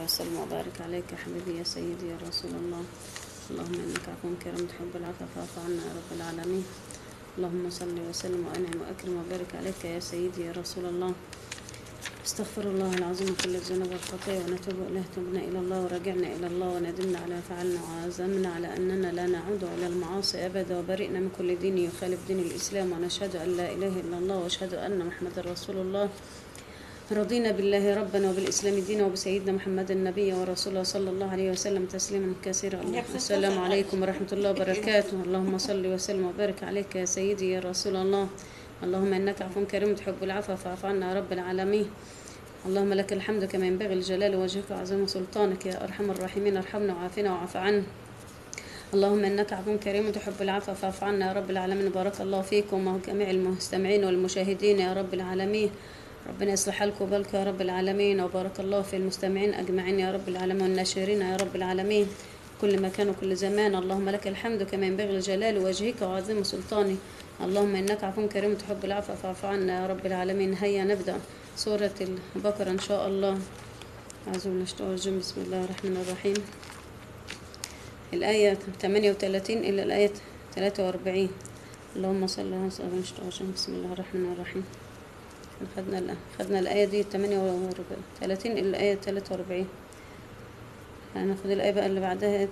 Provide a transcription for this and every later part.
وسلم وبارك عليك يا حبيبي يا سيدي يا رسول الله اللهم إنك عفو كريم تحب العفو فاعف عنا يا رب العالمين اللهم صل وسلم وأنعم وأكرم وبارك عليك يا سيدي يا رسول الله استغفر الله العظيم كل الذنوب والخطايا ونتوب إليه تبنا إلى الله ورجعنا إلى الله وندمنا على فعلنا وعزمنا على أننا لا نعود إلى المعاصي أبدا وبرئنا من كل دين يخالف دين الإسلام ونشهد أن لا إله إلا الله وأشهد أن محمد رسول الله رضينا بالله ربنا وبالإسلام دينا وبسيدنا محمد النبي ورسوله صلى الله عليه وسلم تسليما كثيرا السلام عليكم ورحمة الله وبركاته اللهم صل وسلم وبارك عليك يا سيدي يا رسول الله اللهم إنك عفو كريم تحب العفو فاعف عنا يا رب العالمين اللهم لك الحمد كما ينبغي لجلال وجهك وعظيم سلطانك يا أرحم الراحمين ارحمنا وعافنا وعف عنا اللهم انك عفو كريم تحب العفو فاعف عنا يا رب العالمين بارك الله فيكم وجميع المستمعين والمشاهدين يا رب العالمين ربنا يصلح لكم بالك يا رب العالمين وبارك الله في المستمعين اجمعين يا رب العالمين والناشرين يا رب العالمين كل مكان وكل زمان اللهم لك الحمد كما ينبغي لجلال وجهك وعظيم سلطانك اللهم انك عفو كريم تحب العفو فاعف عنا يا رب العالمين هيا نبدا سوره البقره ان شاء الله أعوذ بالله من الشيطان الرجيم بسم الله الرحمن الرحيم الآية 38 إلى الآية 43 اللهم صل على سيدنا بسم الله الرحمن الرحيم خدنا الآية خدنا الآية دي 38 إلى الآية 43 هناخد الآية بقى اللي بعدها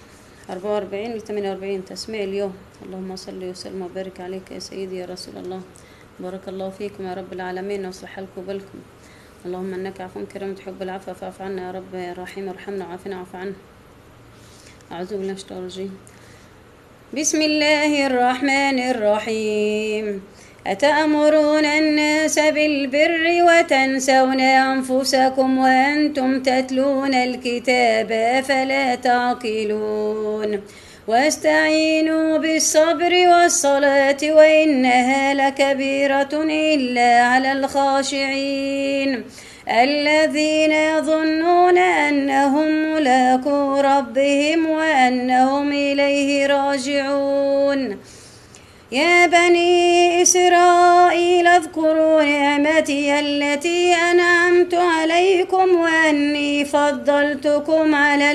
44 ل 48 تسميع اليوم اللهم صل وسلم وبارك عليك يا سيدي يا رسول الله بارك الله فيكم يا رب العالمين واصلح لكم بالكم اللهم انك عفو كريم تحب العفو فاعف عنا يا رب يا رحيم ارحمنا وعافنا واعف عنا أعوذ بالله من الشيطان الرجيم بسم الله الرحمن الرحيم أتأمرون الناس بالبر وتنسون أنفسكم وأنتم تتلون الكتاب أفلا تعقلون واستعينوا بالصبر والصلاة وإنها لكبيرة إلا على الخاشعين الذين يظنون أنهم ملاقو ربهم وأنهم إليه راجعون يا بني إسرائيل اذكروا نعمتي التي أنعمت عليكم وأني فضلتكم على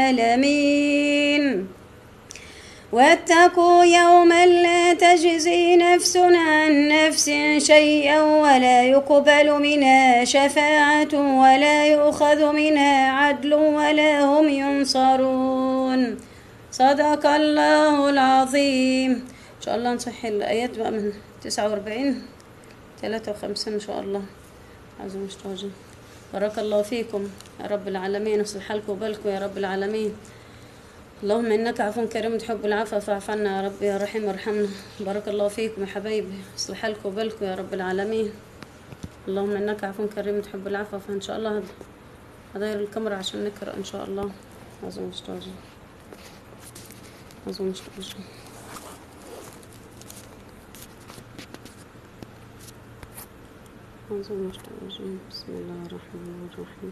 العالمين واتقوا يوما لا تجزي نفس عن نفس شيئا ولا يقبل منها شفاعة ولا يؤخذ منها عدل ولا هم ينصرون صدق الله العظيم إن شاء الله نصحي الآيات بقى من تسعة وأربعين ثلاثة وخمسين إن شاء الله عايزة مش تواجه بارك الله فيكم يا رب العالمين وصلح لكم بالكم يا رب العالمين اللهم انك عفو كريم تحب العفو فاعف عنا يا رب يا رحيم ارحمنا بارك الله فيكم يا حبايبي اصلح لكم بالكم يا رب العالمين اللهم انك عفو كريم تحب العفو فان شاء الله هداير الكاميرا عشان نقرا ان شاء الله اظن مش توجه اظن مش توجه اظن مش توجه بسم الله الرحمن الرحيم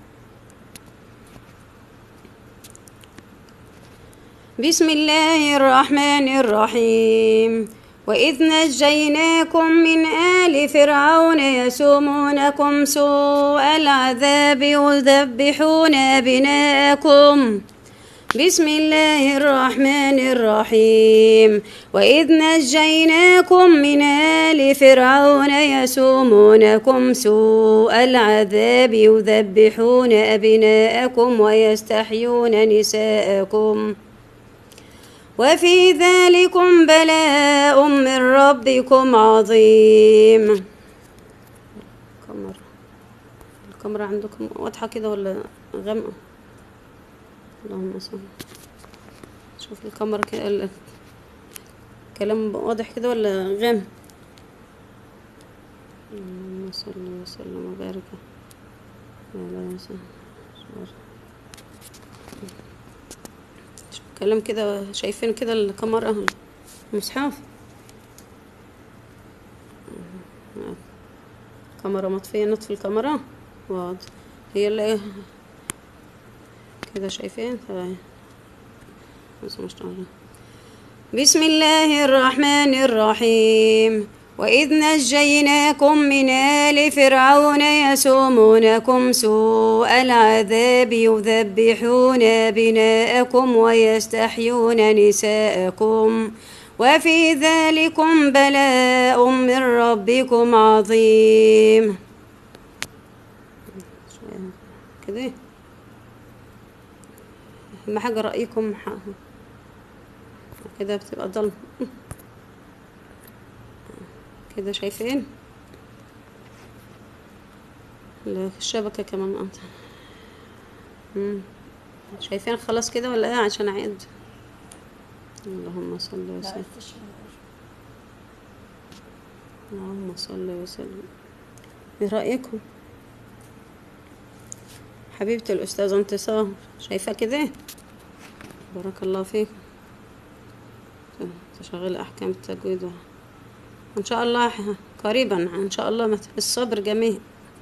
بسم الله الرحمن الرحيم وإذ نجيناكم من آل فرعون يسومونكم سوء العذاب يذبحون أبناءكم بسم الله الرحمن الرحيم وإذ نجيناكم من آل فرعون يسومونكم سوء العذاب يذبحون أبناءكم ويستحيون نساءكم وفي ذلكم بلاء من ربكم عظيم الكاميرا الكاميرا عندكم واضحة كده ولا غامقة اللهم صل شوف الكاميرا كده الكلام واضح كده ولا غامق اللهم صل وسلم وبارك على كلام كده شايفين كده الكاميرا المصحف كاميرا مطفية نطفي الكاميرا واضح هي اللي كده شايفين تمام بسم الله الرحمن الرحيم وإذ نجيناكم من آل فرعون يسومونكم سوء العذاب يذبحون أبناءكم ويستحيون نساءكم وفي ذلكم بلاء من ربكم عظيم كده أهم حاجة رأيكم ح- كده بتبقى ضلمة كده شايفين لا، الشبكة كمان قطع مم. شايفين خلاص كده ولا ايه عشان اعيد اللهم صل وسلم اللهم صل وسلم ايه رأيكم حبيبتي الأستاذة انتصار شايفة كده بارك الله فيك تشغل أحكام التجويد إن شاء الله ح- قريبا إن شاء الله مت- الصبر جميل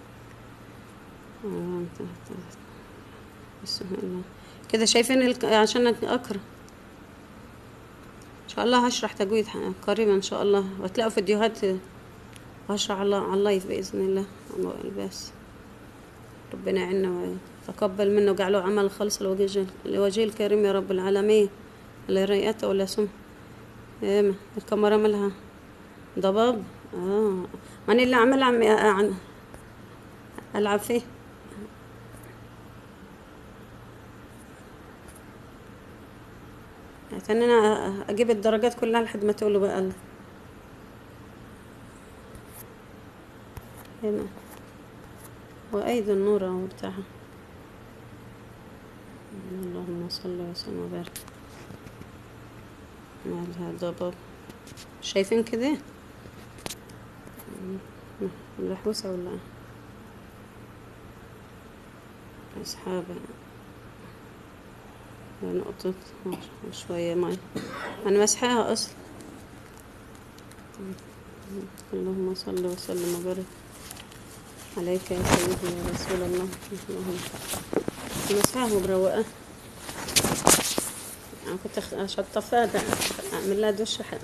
بسم الله كده شايفين الك... عشان أقرأ إن شاء الله هشرح تجويد ح- قريبا إن شاء الله وتلاقوا فيديوهات هشرح على على اللايف بإذن الله عن الباس ربنا يعيننا ويتقبل منا وجعله عمل خالص لوجه لوجه الكريم يا رب العالمين لا ريئته ولا سم ايه الكاميرا مالها ضباب اه ماني اللي عمل عم عن العب فيه عشان انا اجيب الدرجات كلها لحد ما تقولوا بقى الله هنا وأيد النور أهو بتاعها اللهم صل وسلم وبارك مالها ضباب شايفين كده الحوسة ولا أصحابها نقطة شوية ماي أنا مسحاها أصلا اللهم صل وسلم وبارك عليك يا سيدي يا رسول الله اللهم مسحاها مروقة أنا كنت أخ- أشطفها ده أعمل لها دش ح-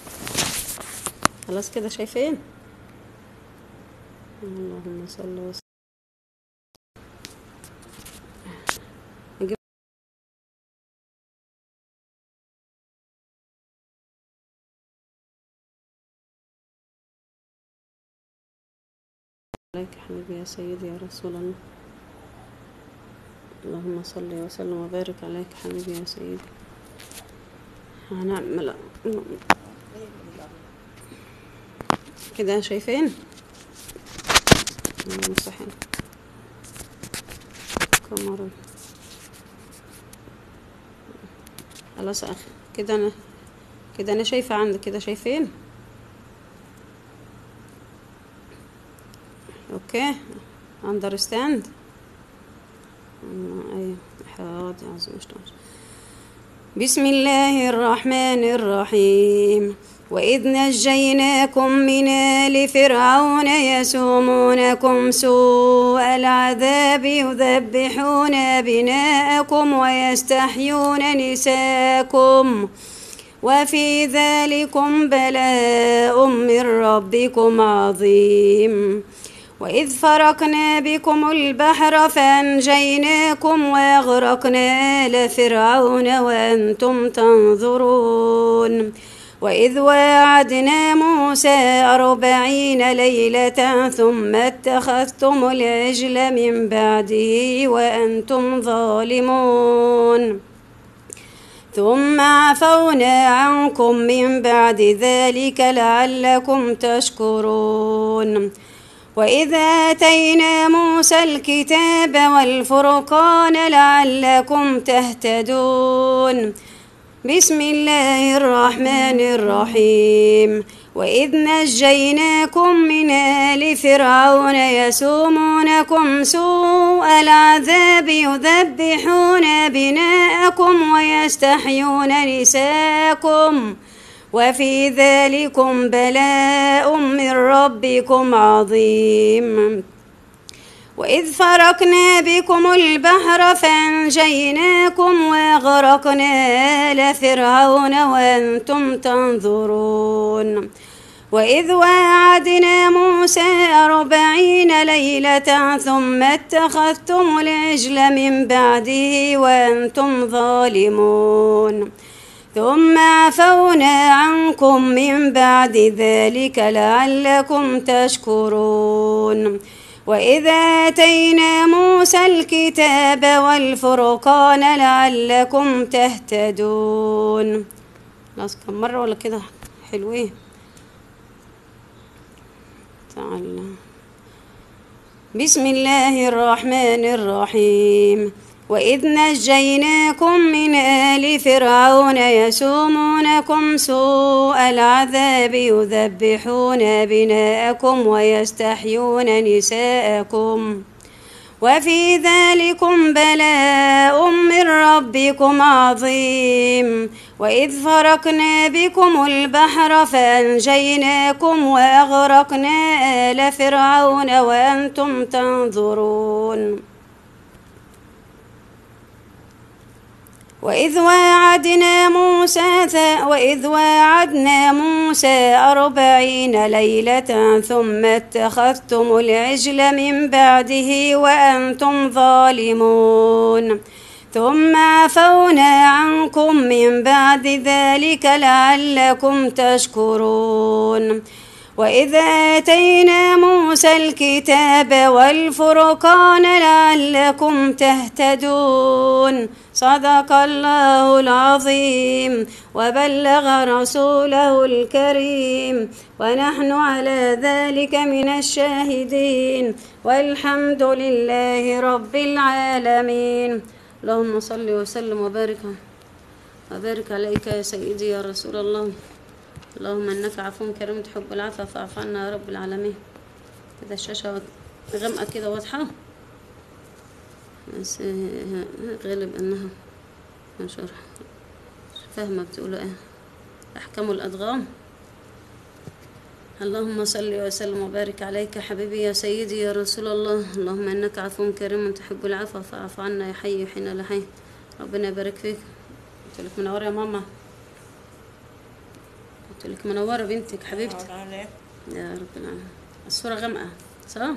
خلاص كده شايفين اللهم صل وسلم أجيب عليك حبيبي يا سيدي يا رسول الله اللهم صل وسلم وبارك عليك حبيبي يا سيدي هنعمل كده شايفين مستحيل كاميرا خلاص يا اخي كده انا كده انا شايفه عندك كده شايفين اوكي understand ايوه حاضر عظيم بسم الله الرحمن الرحيم وإذ نجيناكم من آل فرعون يسومونكم سوء العذاب يذبحون أبناءكم ويستحيون نساءكم وفي ذلكم بلاء من ربكم عظيم وإذ فرقنا بكم البحر فأنجيناكم وأغرقنا آل فرعون وأنتم تنظرون وإذ واعدنا موسى أربعين ليلة ثم اتخذتم العجل من بعده وأنتم ظالمون ثم عفونا عنكم من بعد ذلك لعلكم تشكرون وإذا آتينا موسى الكتاب والفرقان لعلكم تهتدون بسم الله الرحمن الرحيم وإذ نجيناكم من آل فرعون يسومونكم سوء العذاب يذبحون أبناءكم ويستحيون نساءكم وفي ذلكم بلاء من ربكم عظيم وإذ فرقنا بكم البحر فأنجيناكم وأغرقنا آل فرعون وأنتم تنظرون وإذ واعدنا موسى أربعين ليلة ثم اتخذتم العجل من بعده وأنتم ظالمون ثم عفونا عنكم من بعد ذلك لعلكم تشكرون وإذا آتينا موسى الكتاب والفرقان لعلكم تهتدون خلاص كم مرة ولا كده حلوين تعالى بسم الله الرحمن الرحيم وإذ نجيناكم من آل فرعون يسومونكم سوء العذاب يذبحون أبناءكم ويستحيون نساءكم وفي ذلكم بلاء من ربكم عظيم وإذ فرقنا بكم البحر فأنجيناكم وأغرقنا آل فرعون وأنتم تنظرون وإذ واعدنا موسى وإذ واعدنا موسى أربعين ليلة ثم اتخذتم العجل من بعده وأنتم ظالمون ثم عفونا عنكم من بعد ذلك لعلكم تشكرون وإذا آتينا موسى الكتاب والفرقان لعلكم تهتدون صدق الله العظيم وبلغ رسوله الكريم ونحن على ذلك من الشاهدين والحمد لله رب العالمين اللهم صل وسلم وبارك وبارك عليك يا سيدي يا رسول الله اللهم انك عفو كريم تحب العفو فاعف عنا يا رب العالمين كده الشاشة غامقة كده واضحة بس غالب انها منشورة مش فاهمة بتقولوا ايه احكام الادغام اللهم صل وسلم وبارك عليك حبيبي يا سيدي يا رسول الله اللهم انك عفو كريم تحب العفو فاعف عنا يا حي حين لا حي ربنا يبارك فيك قلت لك منورة يا ماما قلت لك منورة بنتك حبيبتي يا رب العالمين الصورة غامقة صح؟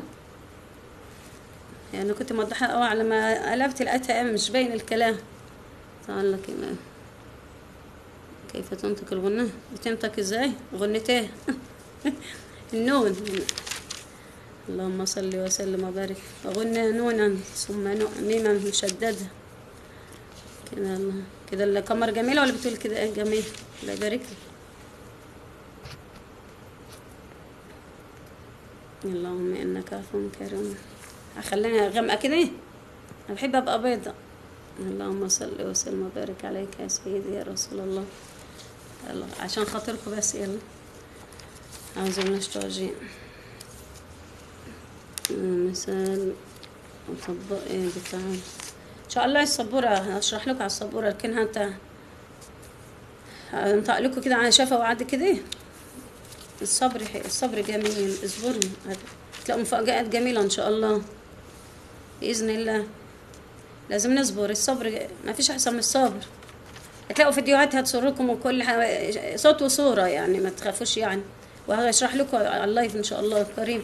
يعني كنت موضحة قوي على ما قلبت لقيتها مش باين الكلام تعال لك هنا. كيف تنطق الغنة بتنطق ازاي غنتين النون اللهم صل وسلم وبارك غنى نونا ثم نو- ميما مشددة كده الله كده القمر جميلة ولا بتقول كده ايه جميل الله يبارك لك اللهم انك عفو كريم هخليها غامقة كده انا بحب ابقى بيضة اللهم صل وسلم وبارك عليك يا سيدي يا رسول الله يلا عشان خاطركم بس يلا أعوذ بالله من الشيطان الرجيم مثال وطبق ايه بتاع ان شاء الله السبورة هشرح لكم على السبورة لكن انت هنطق لكم كده على شفا وعد كده الصبر حي- الصبر جميل اصبروا هتلاقوا مفاجآت جميلة ان شاء الله بإذن الله لازم نصبر الصبر ما فيش أحسن من الصبر هتلاقوا فيديوهات هتسركم وكل حاجة صوت وصورة يعني ما تخافوش يعني وهشرح لكم على اللايف إن شاء الله قريب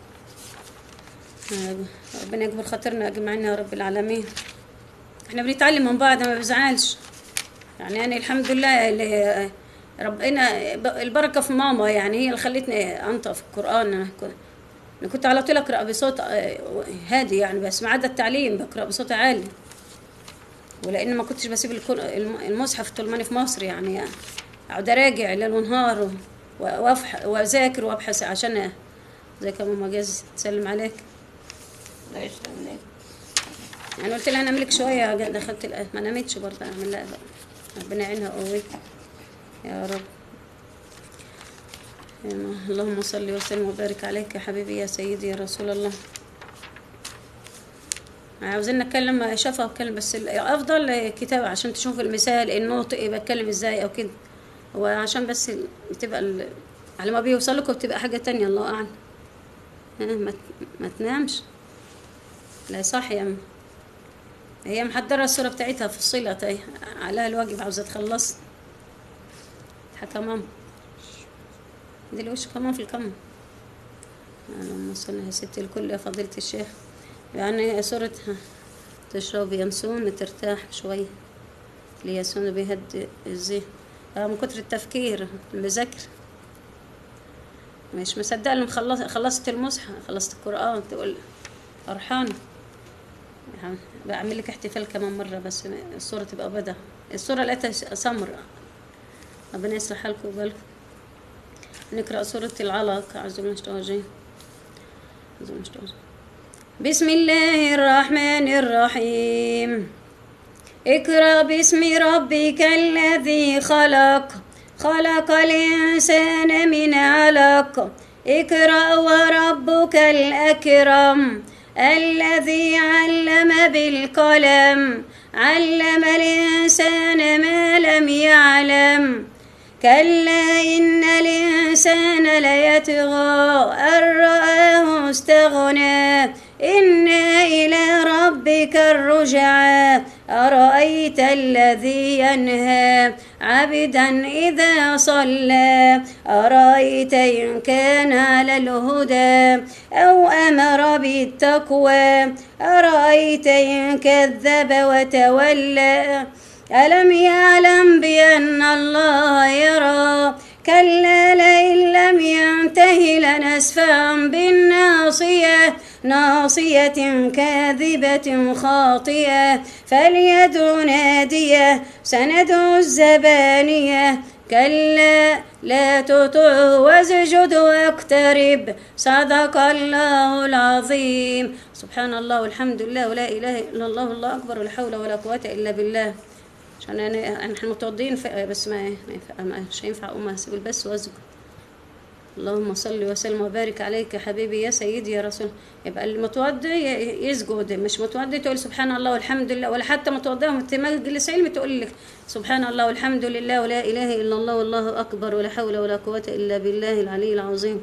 آه، ربنا يكبر خاطرنا أجمعين يا رب العالمين احنا بنتعلم من بعض ما بزعلش يعني أنا الحمد لله اللي ربنا البركة في ماما يعني هي اللي خلتني أنطق في القرآن أنا كنت أنا كنت على طول أقرأ بصوت آه، هادي يعني بس ما عدا التعليم بقرأ بصوت عالي ولأن ما كنتش بسيب الكر- الم- المصحف طول ما أنا في مصر يعني أقعد أراجع ليل ونهار و- وأفح- وأذاكر وأبحث عشان زي كما ماما جاز تسلم عليك الله يسلمك يعني قلت لها أنام لك شوية دخلت الآية ما نامتش برضه أعمل لها بقى ربنا يعينها ويقويها يا رب يا ما- اللهم صل وسلم وبارك عليك يا حبيبي يا سيدي يا رسول الله عاوزين نتكلم شفا واتكلم بس الافضل كتاب عشان تشوف المثال النطق بتكلم ازاي او كده وعشان بس ال- بتبقى ال- على ما بيوصل لكم بتبقى حاجة تانية الله اعلم ها، ما ت- ما تنامش لا صح يا أم. هي محضرة الصورة بتاعتها في الصلة اهي عليها الواجب عاوزة تخلص حكى ماما دي الوش كمان في الكم اللهم صل يا ستي الكل يا فضيلة الشيخ يعني سورة ها، تشرب ينسون وترتاح شوية اليانسون بيهدي الذهن آه، من كتر التفكير المذاكر مش مصدقة اني خلص خلصت المصحف خلصت القرآن تقول فرحانة يعني بعمل لك احتفال كمان مرة بس الصورة تبقى بدأ الصورة لقيتها سمر ربنا يصلح حالكم وبالكم نقرأ سورة العلق أعوذ بالله من الشيطان الرجيم أعوذ بالله من الشيطان الرجيم. بسم الله الرحمن الرحيم اقرأ باسم ربك الذي خلق خلق الإنسان من علق اقرأ وربك الأكرم الذي علم بالقلم علم الإنسان ما لم يعلم كلا إن الإنسان ليطغى أن رآه استغنى إن إلى ربك الرجعى أرأيت الذي ينهى عبدا إذا صلى أرأيت إن كان على الهدى أو أمر بالتقوى أرأيت إن كذب وتولى ألم يعلم بأن الله يرى كلا لئن لم ينته لنسفعا بالناصية ناصية كاذبة خاطئة فليدع نادية سندع الزبانية كلا لا تطعه واسجد واقترب صدق الله العظيم سبحان الله والحمد لله ولا إله إلا الله والله أكبر ولا حول ولا قوة إلا بالله عشان أنا احنا متوضين في- بس ما ما ينفع- ما- مش هينفع أقوم أسيب البس وأسجد اللهم صل وسلم وبارك عليك يا حبيبي يا سيدي يا رسول يبقى المتوضي ي- يسجد مش متوضي تقول سبحان الله والحمد لله ولا حتى متوضي مجلس علم تقول لك سبحان الله والحمد لله ولا اله الا الله والله اكبر ولا حول ولا قوه الا بالله العلي العظيم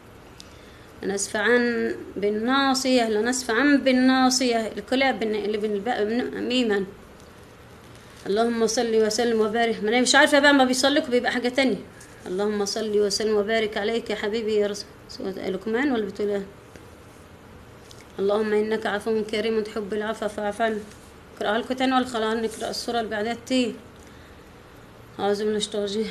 لنسفعن بالناصيه لنسفعن بالناصيه الكلاب بن- اللي بالباء بن- ميما اللهم صل وسلم وبارك ما انا مش عارفه بقى ما بيصليكوا بيبقى حاجه تانية اللهم صل وسلم وبارك عليك يا حبيبي يا رسول سورة لقمان ولا بتقول إيه؟ اللهم انك عفو كريم تحب العفو فاعف عنا اقراها لكم تاني ولا خلاص نقرا السوره اللي بعدها تي اعوذ بالله من الشيطان الرجيم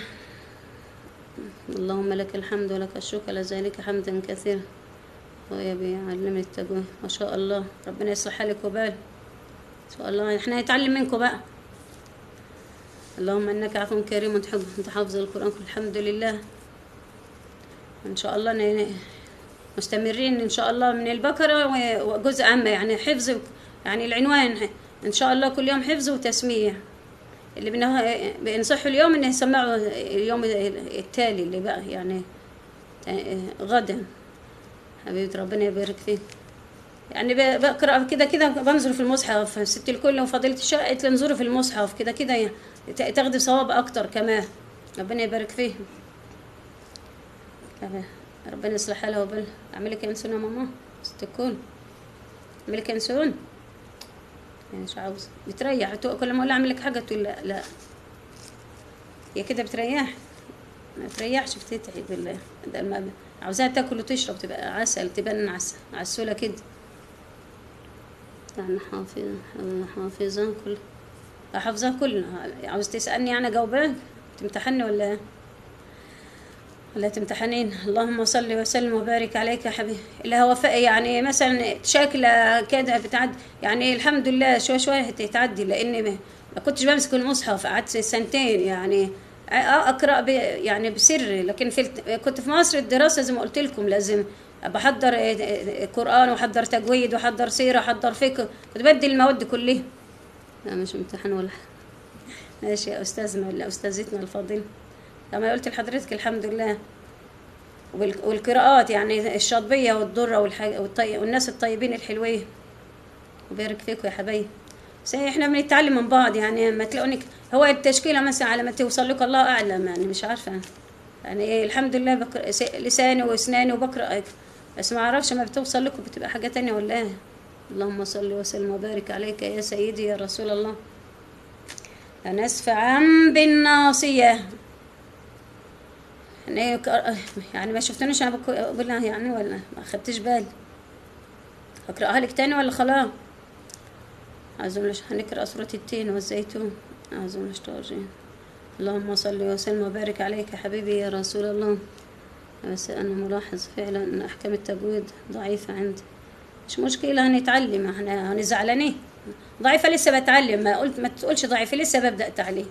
اللهم لك الحمد ولك الشكر على ذلك حمدا كثيرا ويا بيعلمني التجويد ما شاء الله ربنا يصلح حالك وبال ان شاء الله احنا نتعلم منكم بقى اللهم انك عفو كريم تحب انت حافظ القران كله الحمد لله ان شاء الله ن- مستمرين ان شاء الله من البقره و- وجزء عامه يعني حفظ يعني العنوان ان شاء الله كل يوم حفظ وتسميع اللي بنه- بينصحوا اليوم انه يسمعوا اليوم التالي اللي بقى يعني غدا حبيبة ربنا يبارك فيك يعني ب- بقرا كده كده بنظر في المصحف ست الكل وفضيلة الشيخ قالت لي انظروا في المصحف كده كده يعني ت- تاخدي ثواب اكتر كمان ربنا يبارك فيه كمان. ربنا يصلح حالها وبالها اعملي لك انسون يا ماما ست الكل اعملي لك انسون يعني مش عاوزه بتريح تو- كل ما اقول لها اعمل لك حاجه تقول لا لا هي كده بتريح ما تريحش بتتعب بالله ده ما عاوزاها تاكل وتشرب تبقى عسل تبان عسل عسولة كده يعني حافظة حافظة كل حافظة كلها عاوز تسألني يعني أجاوبك تمتحني ولا إيه؟ ولا تمتحنين اللهم صل وسلم وبارك عليك يا حبيبي اللي هو ف- يعني مثلا شكله كده بتعدي يعني الحمد لله شوي شوي تتعدي لاني ما ما كنتش بمسك المصحف قعدت سنتين يعني أ- اقرا ب يعني بسر لكن في الت- كنت في مصر الدراسه زي ما قلت لكم لازم بحضر قران واحضر تجويد واحضر سيره واحضر فقه كنت بدي المواد كلها لا مش امتحان ولا حاجة. ماشي يا استاذنا ولا استاذتنا الفاضله كما قلت لحضرتك الحمد لله وال- والقراءات يعني الشاطبية والدرة والحاج... والطي... والناس الطيبين الحلوين وبارك فيكم يا حبايبي بس احنا بنتعلم من بعض يعني ما تلاقونك هو التشكيلة مثلا على ما توصل لك الله أعلم يعني مش عارفة يعني إيه الحمد لله بقرأ س- لساني وأسناني وبقرأ بس ما أعرفش ما بتوصل لكم بتبقى حاجة تانية ولا إيه اللهم صل وسلم وبارك عليك يا سيدي يا رسول الله لنسفعا بالناصية يعني ك- يعني ما شفتنيش انا بك- بقولها يعني ولا ما خدتش بالي اقراها لك تاني ولا خلاص أعوذ بالله هنقرأ سورة التين والزيتون أعوذ بالله من الشيطان الرجيم اللهم صل وسلم وبارك عليك يا حبيبي يا رسول الله بس أنا ملاحظ فعلا أن أحكام التجويد ضعيفة عندي مش مشكلة هنتعلم احنا هنزعلانين ضعيفة لسه بتعلم ما قلت ما تقولش ضعيفة لسه ببدأ تعليم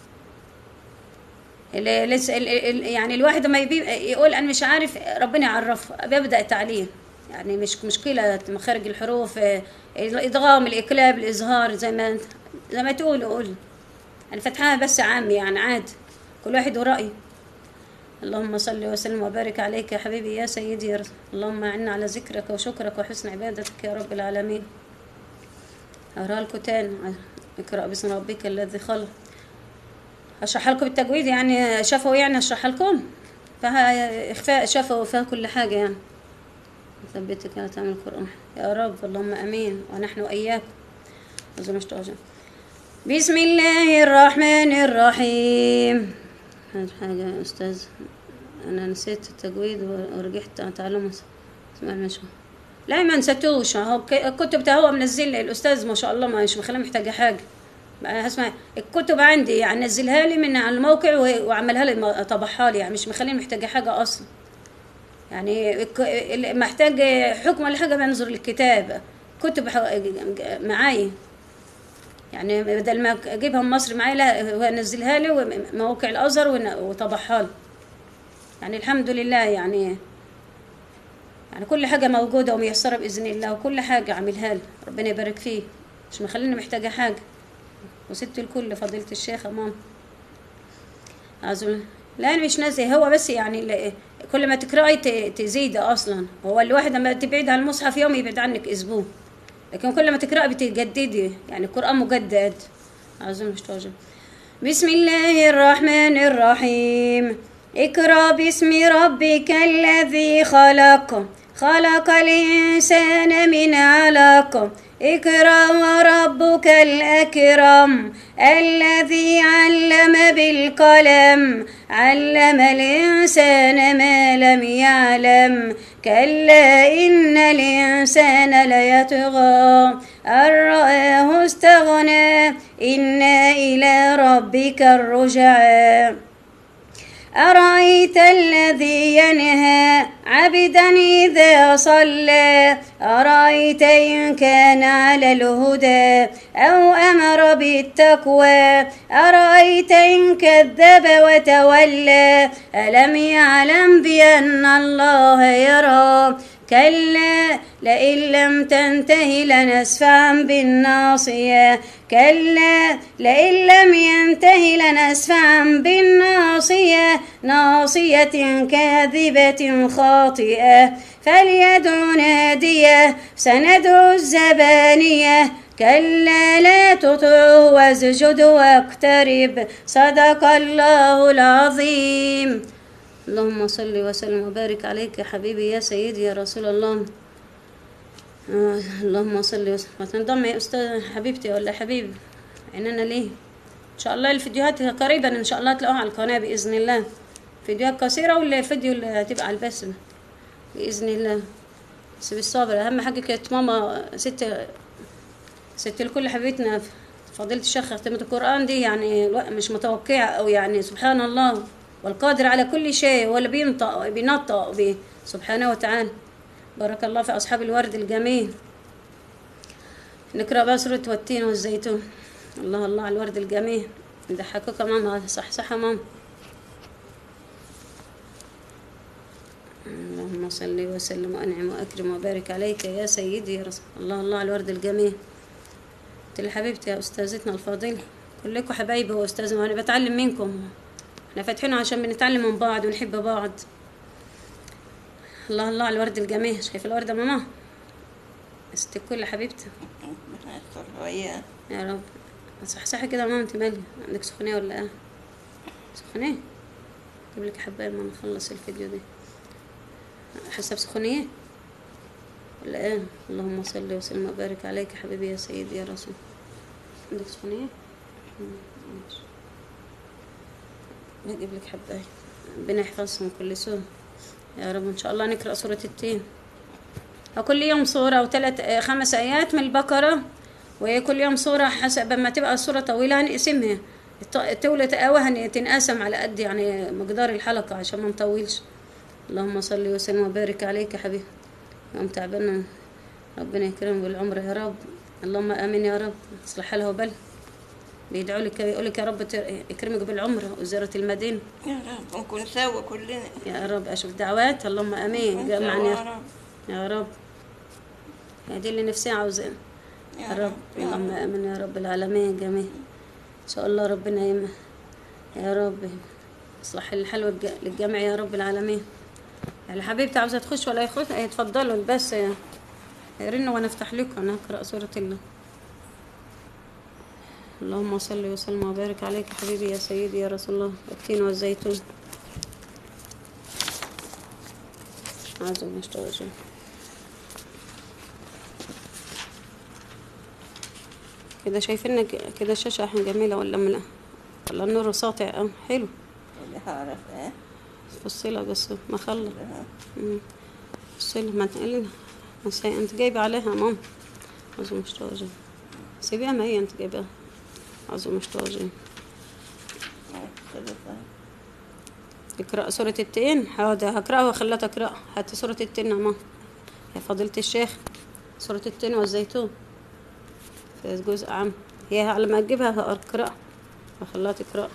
اللي لسه ال- ال- يعني الواحد ما يبي يقول انا مش عارف ربنا يعرفه بيبدا تعليم يعني مش مشكله مخارج الحروف آه، الادغام الاقلاب الاظهار زي ما انت زي ما تقول قول انا فاتحاها بس عامي يعني عادي كل واحد ورأيه اللهم صل وسلم وبارك عليك يا حبيبي يا سيدي يا رسول اللهم اعنا على ذكرك وشكرك وحسن عبادتك يا رب العالمين اقرا لكم تاني اقرا باسم ربك الذي خلق اشرح لكم بالتجويد يعني شافوا يعني اشرح لكم فها اخفاء شافوا فيها كل حاجه يعني ثبتك على تعمل القران يا رب اللهم امين ونحن واياكم أعوذ مش بسم الله الرحمن الرحيم هذه حاجه يا استاذ انا نسيت التجويد ورجعت اتعلم اسمع المشهور لا ما نسيتوش هو ك- الكتب ده هو منزل لي الاستاذ ما شاء الله ما مش مخليه محتاجه حاجه بقى اسمع الكتب عندي يعني نزلها لي من على الموقع و- وعملها لي م- طبعها لي يعني مش مخليه محتاجه حاجه اصلا يعني الك- اللي محتاج حكم ولا حاجه بنظر للكتاب كتب ح- معايا يعني بدل ما اجيبها من مصر معايا لا هو نزلها لي ومواقع الازهر ون- وطبعها لي يعني الحمد لله يعني يعني كل حاجة موجودة وميسرة بإذن الله وكل حاجة عاملها لي ربنا يبارك فيه مش مخليني محتاجة حاجة وست الكل فضيلة الشيخ ماما أعوذ لا أنا مش ناسي هو بس يعني ل- كل ما تقرأي ت- تزيد أصلا هو الواحد لما تبعد عن المصحف يوم يبعد عنك أسبوع لكن كل ما تقرأي بتجددي يعني القرآن مجدد أعوذ بالله من الشيطان الرجيم. بسم الله الرحمن الرحيم اقرأ باسم ربك الذي خلق خلق الإنسان من علق اقرأ وربك الأكرم الذي علم بالقلم علم الإنسان ما لم يعلم كلا إن الإنسان ليطغى أن رآه استغنى إنا إلى ربك الرجعى أرأيت الذي ينهى عبدا إذا صلى أرأيت إن كان على الهدى أو أمر بالتقوى أرأيت إن كذب وتولى ألم يعلم بأن الله يرى كلا لئن لم تنته لنسفعا بالناصية كلا لئن لم ينته لنسفعا بالناصية ناصية كاذبة خاطئة فليدع ناديه سندع الزبانية كلا لا تطعه واسجد واقترب صدق الله العظيم اللهم صل وسلم وبارك عليك يا حبيبي يا سيدي يا رسول الله آه اللهم صل وسلم هتنضم يا استاذ حبيبتي ولا حبيبي عيننا ليه ان شاء الله الفيديوهات قريبا ان شاء الله تلاقوها على القناه باذن الله فيديوهات قصيره ولا الفيديو اللي هتبقى على البث باذن الله بس بالصبر اهم حاجه كانت ماما ست ست الكل حبيبتنا فضيلة الشيخ ختمة القرآن دي يعني الوا- مش متوقعة أو يعني سبحان الله والقادر على كل شيء ولا بينطق بينطق به سبحانه وتعالى بارك الله في أصحاب الورد الجميل نقرأ بقى سورة والتين والزيتون الله الله على الورد الجميل نضحكوك يا ماما صح صح يا ماما اللهم صل وسلم وانعم واكرم وبارك عليك يا سيدي يا رسول الله الله على الورد الجميل قلت لي حبيبتي يا استاذتنا الفاضله كلكم حبايبي واستاذ وانا بتعلم منكم احنا فاتحين عشان بنتعلم من بعض ونحب بعض الله الله على الورد الجميل شايف الورده ماما ست الكل حبيبتي يستر وياه يا رب صحصحي كده يا ماما انت مالي عندك سخونيه ولا ايه سخونيه اجيب لك حبايه ما نخلص الفيديو ده حاسه بسخونيه ولا ايه اللهم صل وسلم وبارك عليك يا حبيبي يا سيدي يا رسول عندك سخونيه مم، ماشي هجيب لك حبايه ربنا يحفظهم كل سوء يا رب ان شاء الله نقرا سوره التين وكل يوم سوره او ثلاث خمس ايات من البقره وكل يوم سوره حسب ما تبقى السوره طويله هنقسمها الط- التولة أوها تنقسم على قد يعني مقدار الحلقة عشان ما نطولش اللهم صل وسلم وبارك عليك يا حبيبي يوم تعبنا ربنا يكرمه بالعمر يا رب اللهم امين يا رب اصلح حالها وبال بيدعوا لك يقول لك يا رب تر- يكرمك بالعمر وزيارة المدينة يا رب نكون سوا كلنا يا رب اشوف دعوات اللهم امين نكون سوا جمعني يا يا- رب يا رب هذه اللي نفسي عاوزاه يا رب يا اللهم امين يا رب العالمين جميع ان شاء الله ربنا يم يا رب اصلح الحلوة الج- للجميع يا رب العالمين يعني حبيبتي عاوزة تخش ولا يخش ايه اتفضلوا بس رنوا وانا افتح لكم انا اقرا سورة الله اللهم صل وسلم وبارك عليك حبيبي يا سيدي يا رسول الله والتين والزيتون عزم مشتغل كده شايفين ك- كده الشاشة احنا جميلة ولا ملا ولا النور ساطع اه حلو اللي هعرف اه فصلها بس ما خلص آه. مم. فصلها ما تقلنا بس هي انت جايبة عليها ماما عزم مشتغل سيبيها ما هي انت جايبها عزم مشتغل آه، ثلاثة. اقرأ سورة التين حاضر هقرأها وخلها تقرأ هاتي سورة التين يا ماما يا فضيلة الشيخ سورة التين والزيتون في جزء عام هي على ما تجيبها هقرأ وخلها تقرأ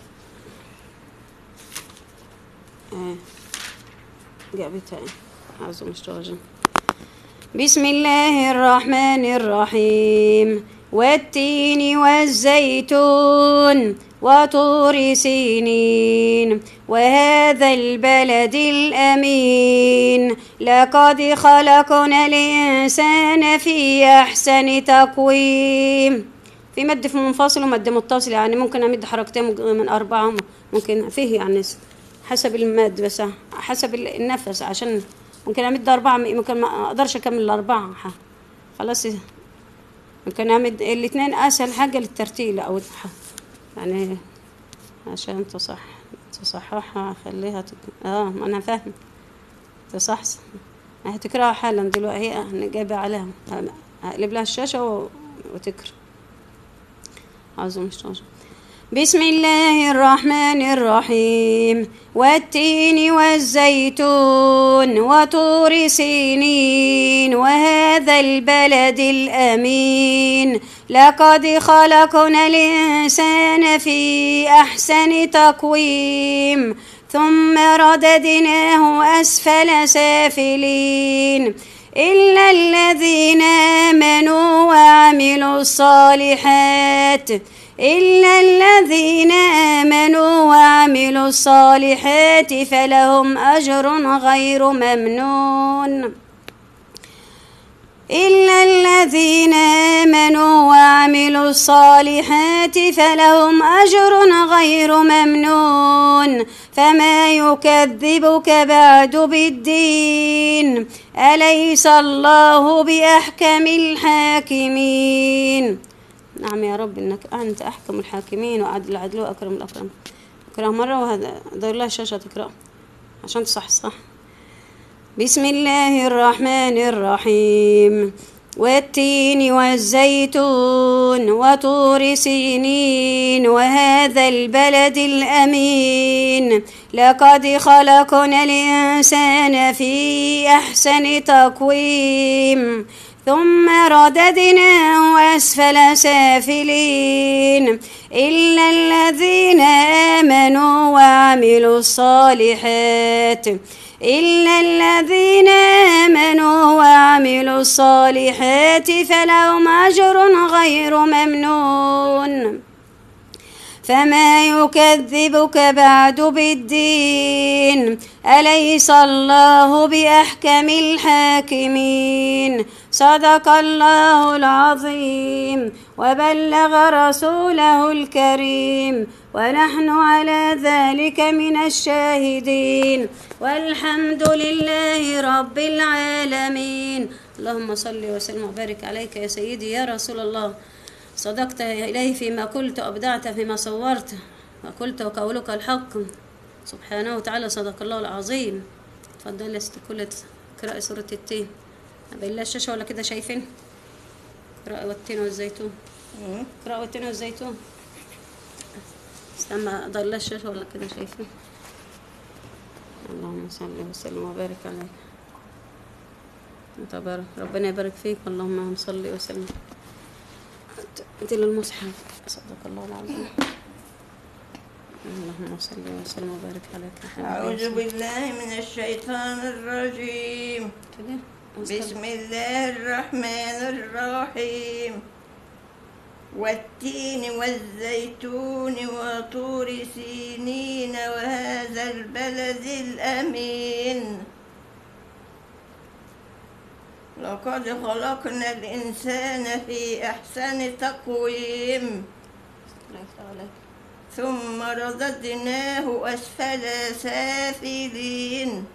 اه جابتها ايه عاوزة مش ترجم بسم الله الرحمن الرحيم والتين والزيتون وطور سينين وهذا البلد الأمين لقد خلقنا الإنسان في أحسن تقويم في مد في منفصل ومد متصل يعني ممكن أمد حركتين من أربعة ممكن فيه يعني حسب المد بس حسب النفس عشان ممكن أمد أربعة ممكن ما أقدرش أكمل الأربعة ح- خلاص ممكن أمد الاتنين أسهل حاجة للترتيل أو الح- يعني عشان تصح تصححها خليها تك... اه ما أنا فاهم تصحصح ما هتقراها حالا دلوقتي هي أنا جايبة عليها هقلب لها الشاشة و... وتقرا عاوزة مش عاوزة. بسم الله الرحمن الرحيم والتين والزيتون وطور سينين وهذا البلد الأمين لقد خلقنا الإنسان في أحسن تقويم ثم رددناه أسفل سافلين إلا الذين آمنوا وعملوا الصالحات إلا الذين آمنوا وعملوا الصالحات فلهم أجر غير ممنون إلا الذين آمنوا وعملوا الصالحات فلهم أجر غير ممنون فما يكذبك بعد بالدين أليس الله بأحكم الحاكمين نعم يا رب إنك أنت أحكم الحاكمين وعدل العدل وأكرم الأكرم اقرأ مرة وهذا دور لها الشاشة تقرأ عشان تصحصح بسم الله الرحمن الرحيم والتين والزيتون وطور سينين وهذا البلد الأمين لقد خلقنا الإنسان في أحسن تقويم ثم رددناه أسفل سافلين إلا الذين آمنوا وعملوا الصالحات إلا الذين آمنوا وعملوا الصالحات فلهم أجر غير ممنون فما يكذبك بعد بالدين أليس الله بأحكم الحاكمين صدق الله العظيم وبلغ رسوله الكريم ونحن على ذلك من الشاهدين والحمد لله رب العالمين اللهم صل وسلم وبارك عليك يا سيدي يا رسول الله صدقت إليه فيما قلت وأبدعت فيما صورت وقلت وقولك الحق سبحانه وتعالى صدق الله العظيم اتفضلي يا ست كل اقرأي سورة التين أبين لها الشاشة ولا كده شايفين اقرأي والتين والزيتون مم. اقرأي والتين والزيتون استنى أضل لها الشاشة ولا كده شايفين اللهم صل وسلم وبارك عليك تبارك ربنا يبارك فيك اللهم صل وسلم انت للمصحف صدق الله العظيم اللهم صل وسلم وبارك عليك يا حبيبي أعوذ بالله من الشيطان الرجيم كده بسم الله الرحمن الرحيم والتين والزيتون وطور سينين وهذا البلد الأمين لقد خلقنا الإنسان في أحسن تقويم الله يفتح عليك ثم رددناه أسفل سافلين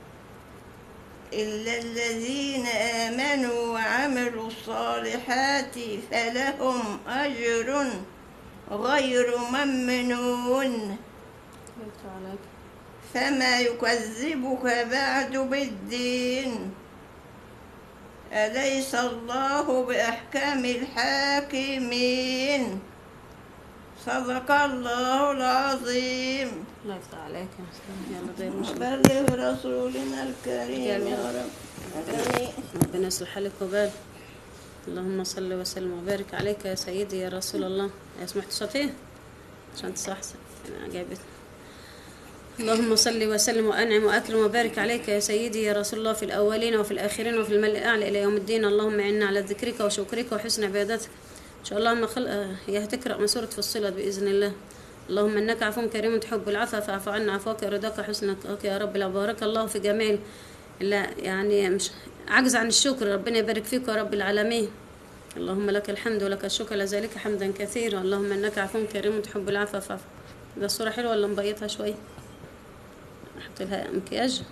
إلا الذين آمنوا وعملوا الصالحات فلهم أجر غير ممنون الله يفتح عليك فما يكذبك بعد بالدين أليس الله بأحكم الحاكمين صدق الله العظيم الله يفتح عليك يا أستاذ. يلا غير مش بلغ رسولنا الكريم يلا. يا رب آمين. ربنا يصلح حالك وبال اللهم صل وسلم وبارك عليك يا سيدي يا رسول الله يا سمعت صوتي عشان تصحصح انا جايبت اللهم صل وسلم وانعم واكرم وبارك عليك يا سيدي يا رسول الله في الاولين وفي الاخرين وفي الملء الاعلى الى يوم الدين اللهم اعنا على ذكرك وشكرك وحسن عبادتك ان شاء الله ما خل... آه، هي هتقرا من سوره فصلت باذن الله اللهم انك عفو كريم تحب العفو فاعف عنا عفوك رضاك حسنك يا رب لا بارك الله في جميل لا يعني مش عجز عن الشكر ربنا يبارك فيك يا رب العالمين اللهم لك الحمد ولك الشكر لذلك حمدا كثيرا اللهم انك عفو كريم تحب العفو فاعف ده الصورة حلوة ولا مبيضها شوي احط لها مكياج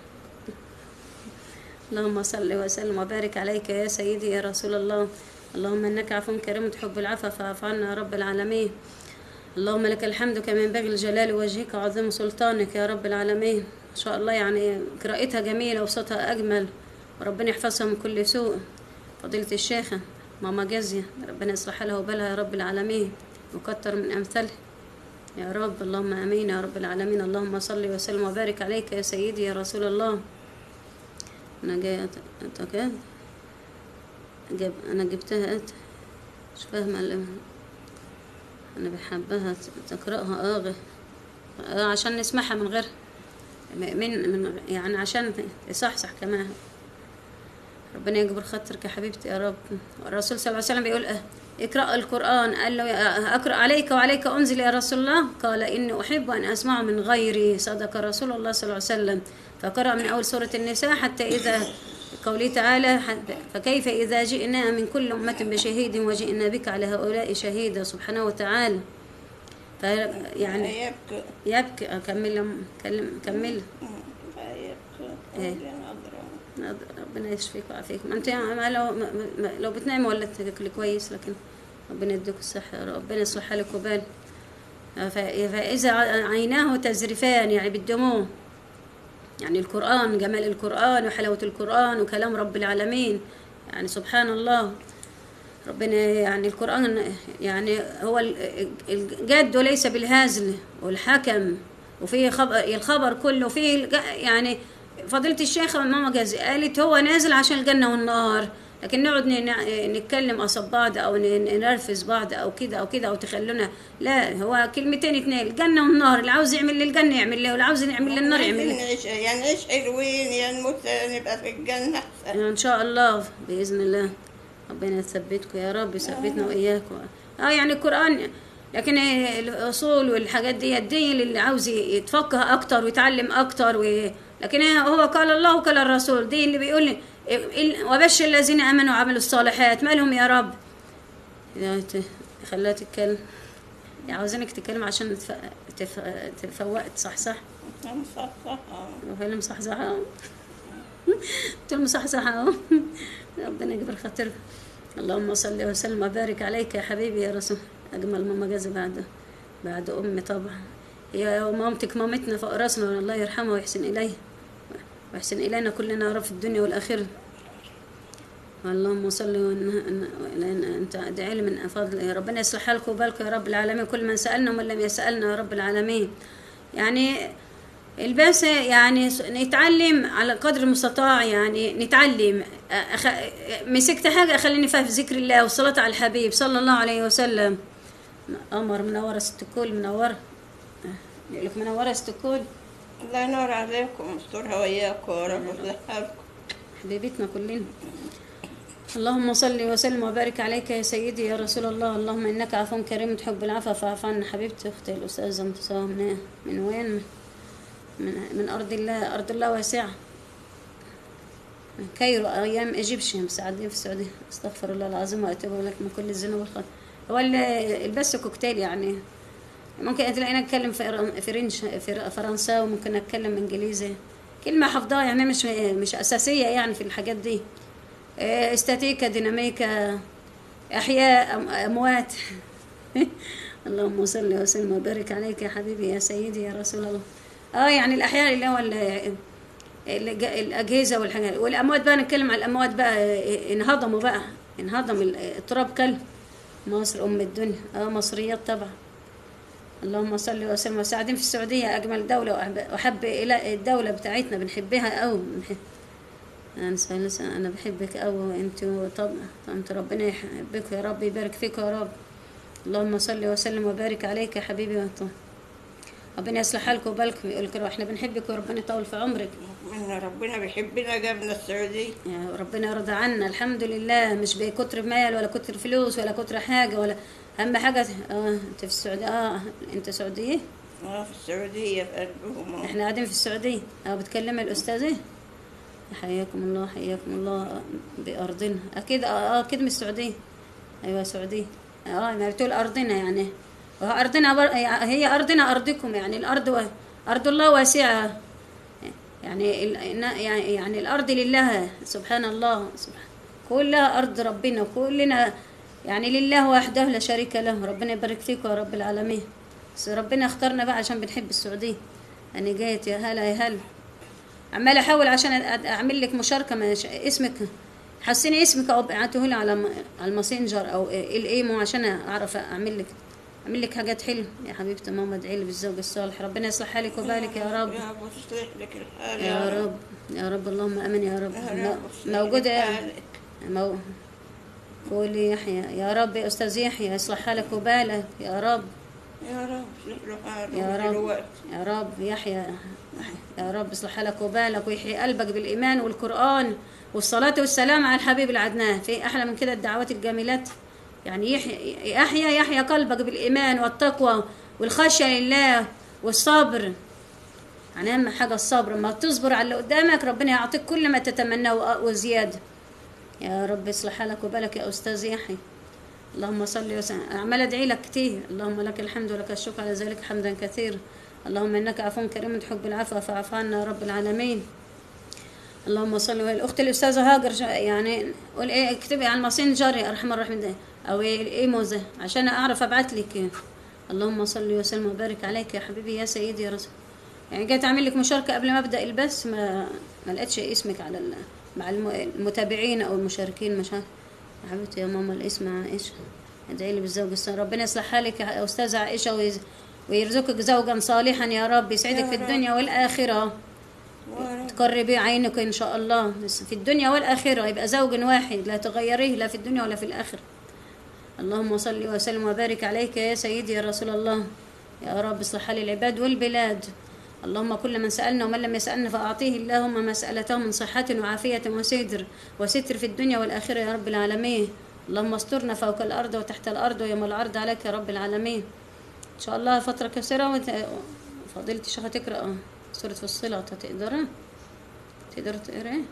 اللهم صل وسلم وبارك عليك يا سيدي يا رسول الله اللهم انك عفو كريم تحب العفو فاعف عنا يا رب العالمين اللهم لك الحمد كما ينبغي لجلال وجهك وعظيم سلطانك يا رب العالمين ان شاء الله يعني قراءتها جميله وصوتها اجمل وربنا يحفظها من كل سوء فضيله الشيخه ماما جازيه ربنا يصلح لها وبالها يا رب العالمين وكتر من امثالها يا رب اللهم امين يا رب العالمين اللهم صل وسلم وبارك عليك يا سيدي يا رسول الله انا جاي أتكاد جاب انا جبتها أت مش فاهمه ال- انا بحبها تقراها اه آه عشان نسمعها من غير من من يعني عشان يصحصح كمان ربنا يجبر خاطرك يا حبيبتي يا رب الرسول صلى الله عليه وسلم بيقول اه اقرأ القرآن قال له يا- أقرأ عليك وعليك أنزل يا رسول الله قال إني أحب أن أسمع من غيري صدق رسول الله صلى الله عليه وسلم فقرأ من أول سورة النساء حتى إذا قوله تعالى حتى- فكيف إذا جئنا من كل أمة بشهيد وجئنا بك على هؤلاء شهيدا سبحانه وتعالى ف يعني يبكي يبكي أكمل كلم كمل يبكي إيه. نظرة. ربنا يشفيك ويعافيك ما انت ما لو ما ما لو بتنامي ولا تاكلي كويس لكن ربنا يديك الصحة يا رب. ربنا يصلح حالك وبال ف- فإذا عيناه تزرفان يعني بالدموع يعني القرآن جمال القرآن وحلاوة القرآن وكلام رب العالمين يعني سبحان الله ربنا يعني القرآن يعني هو ال- الجد وليس بالهزل والحكم وفيه خبر الخبر كله فيه الج- يعني فضيلة الشيخة ماما جازي قالت هو نازل عشان الجنة والنار لكن نقعد ن- نتكلم قصاد بعض او ن- نرفز بعض او كده او كده او تخلونا لا هو كلمتين اتنين الجنة والنار اللي عاوز يعمل للجنة يعمل له واللي عاوز يعمل للنار يعمل له نعيش يعني نعيش حلوين يا نموت نبقى في الجنة أحسن ان شاء الله باذن الله ربنا يثبتكم يا رب يثبتنا واياكم اه يعني القران لكن الاصول والحاجات دي الدين اللي عاوز يتفقه اكتر ويتعلم اكتر و... لكن هو قال الله وقال الرسول دي اللي بيقول لي ال- وبشر الذين امنوا وعملوا الصالحات مالهم يا رب يا ت- خلاها تتكلم يعني عاوزينك تتكلم عشان تف... تف... تفوقت صح صح مصحصحة وفيلم صح صح اهو قلت له صح صح اهو ربنا يجبر خاطرك اللهم صل وسلم وبارك عليك يا حبيبي يا رسول اجمل ماما جازي بعد بعد امي طبعا يا مامتك مامتنا فوق راسنا الله يرحمها ويحسن إليها ويحسن إلينا كلنا يا رب في الدنيا والآخرة اللهم صل وإن انت ادعي لي من فضل ربنا يصلح حالكم وبالكم يا رب العالمين كل من سالنا ومن لم يسالنا يا رب العالمين يعني البس يعني نتعلم على قدر المستطاع يعني نتعلم أخ... مسكت حاجه خليني فيها في ذكر الله والصلاه على الحبيب صلى الله عليه وسلم قمر منوره ست الكل منوره يقول لك منوره ست الكل الله ينور عليكم ويسترها وياكم يا رب ويصلح حالكم حبيبتنا كلنا اللهم صل وسلم وبارك عليك يا سيدي يا رسول الله اللهم انك عفو كريم تحب العفو فاعف عنا حبيبتي اختي الاستاذه انتصار من من وين من من ارض الله ارض الله واسعه من كايرو ايام ايجيبشن بس قاعدين في السعوديه استغفر الله العظيم واتوب لك من كل الذنوب والخطايا هو ال- البس كوكتيل يعني ممكن تلاقينا اتكلم في فرنش في فرنساوي ممكن اتكلم انجليزي كلمه حافظاها يعني مش مش اساسيه يعني في الحاجات دي إيه، استاتيكا ديناميكا احياء أم- اموات اللهم صل وسلم وبارك عليك يا حبيبي يا سيدي يا رسول الله اه يعني الاحياء اللي هو ال- الج- الاجهزه والحاجات والاموات بقى نتكلم على الاموات بقى إيه، انهضموا بقى انهضم ال- التراب كلب مصر ام الدنيا اه مصريات طبعا اللهم صل وسلم وساعدين في السعوديه اجمل دوله وأحب- واحب الى الدوله بتاعتنا بنحبها قوي بنحب أنا سالسة أنا بحبك أوي أنت طب أنت ربنا يحبك يا رب يبارك فيك يا رب اللهم صل وسلم وبارك عليك يا حبيبي وانت ربنا يصلح حالك وبالكم يقول لك احنا بنحبك وربنا يطول في عمرك من ربنا بيحبنا جابنا السعودية يا ربنا يرضى عنا الحمد لله مش بكتر مال ولا كتر فلوس ولا كتر حاجة ولا أهم حاجة اه أنت في السعودية اه أنت سعودية اه في السعودية في قلبهم آه. احنا قاعدين في السعودية اه بتكلمي الأستاذة حياكم الله حياكم الله بأرضنا أكيد اه أكيد من السعودية أيوة سعودية اه ما بتقول أرضنا يعني وهو أرضنا بر... هي أرضنا أرضكم يعني الأرض و... أرض الله واسعة يعني ال... يعني يعني الأرض لله سبحان الله سبحان كلها أرض ربنا كلنا يعني لله وحده لا شريك له ربنا يبارك فيكم يا رب العالمين بس ربنا اختارنا بقى عشان بنحب السعودية أنا جيت يا هلا يا هلا عمال احاول عشان أ- اعمل لك مشاركه مش اسمك حسيني اسمك او ابعته لي على م- على الماسنجر او الايمو عشان اعرف اعمل لك اعمل لك حاجات حلوه يا حبيبتي ماما ادعي لي بالزوج الصالح ربنا يصلح حالك وبالك يا رب يا رب وتصلح لك الحال يا رب يا رب اللهم امين يا رب يا مو- رب وتصلح موجوده لك يا حالك. مو قولي يحيى يا رب يا استاذ يحيى يصلح حالك وبالك يا رب يا رب اصلح له حاله يا في رب الوقت. يا رب يحيى يا رب اصلح حالك وبالك ويحيي قلبك بالإيمان والقرآن والصلاة والسلام على الحبيب العدنان في أحلى من كده الدعوات الجميلات يعني يحيى يحيى يحيى قلبك بالإيمان والتقوى والخشية لله والصبر يعني أهم حاجة الصبر ما تصبر على اللي قدامك ربنا يعطيك كل ما تتمناه وأ- وزيادة يا رب اصلح حالك وبالك يا أستاذ يحيى اللهم صل وسلم عمال ادعي لك كتير اللهم لك الحمد ولك الشكر على ذلك حمدا كثيرا اللهم انك عفو كريم تحب العفو فاعف عنا يا رب العالمين اللهم صل وسلم الاخت الاستاذه هاجر شا- يعني قول ايه اكتبي على الماسنجر يا ارحم الراحمين ده او إيه الايمو ده عشان اعرف ابعت لك اللهم صل وسلم وبارك عليك يا حبيبي يا سيدي يا رسول يعني جيت اعمل لك مشاركه قبل ما ابدا البث ما ما لقيتش اسمك على ال- مع الم- المتابعين او المشاركين مش عارف يا حبيبتي يا ماما الاسم عائشه ادعي لي بالزوج الصالح ربنا يصلح حالك يا استاذه عائشه ويز- ويرزقك زوجا صالحا يا رب يسعدك في يا رب. الدنيا والاخره يا رب. تقربي عينك ان شاء الله بس في الدنيا والاخره يبقى زوج واحد لا تغيريه لا في الدنيا ولا في الاخره اللهم صل وسلم وبارك عليك يا سيدي يا رسول الله يا رب اصلح حال العباد والبلاد اللهم كل من سألنا ومن لم يسألنا فأعطيه اللهم مسألته من صحة وعافية وستر وستر في الدنيا والآخرة يا رب العالمين اللهم استرنا فوق الأرض وتحت الأرض ويوم الأرض عليك يا رب العالمين إن شاء الله فترة قصيرة وت- فضيلة الشيخة تقرأ سورة فصلت هتقدرها تقدر تقرأ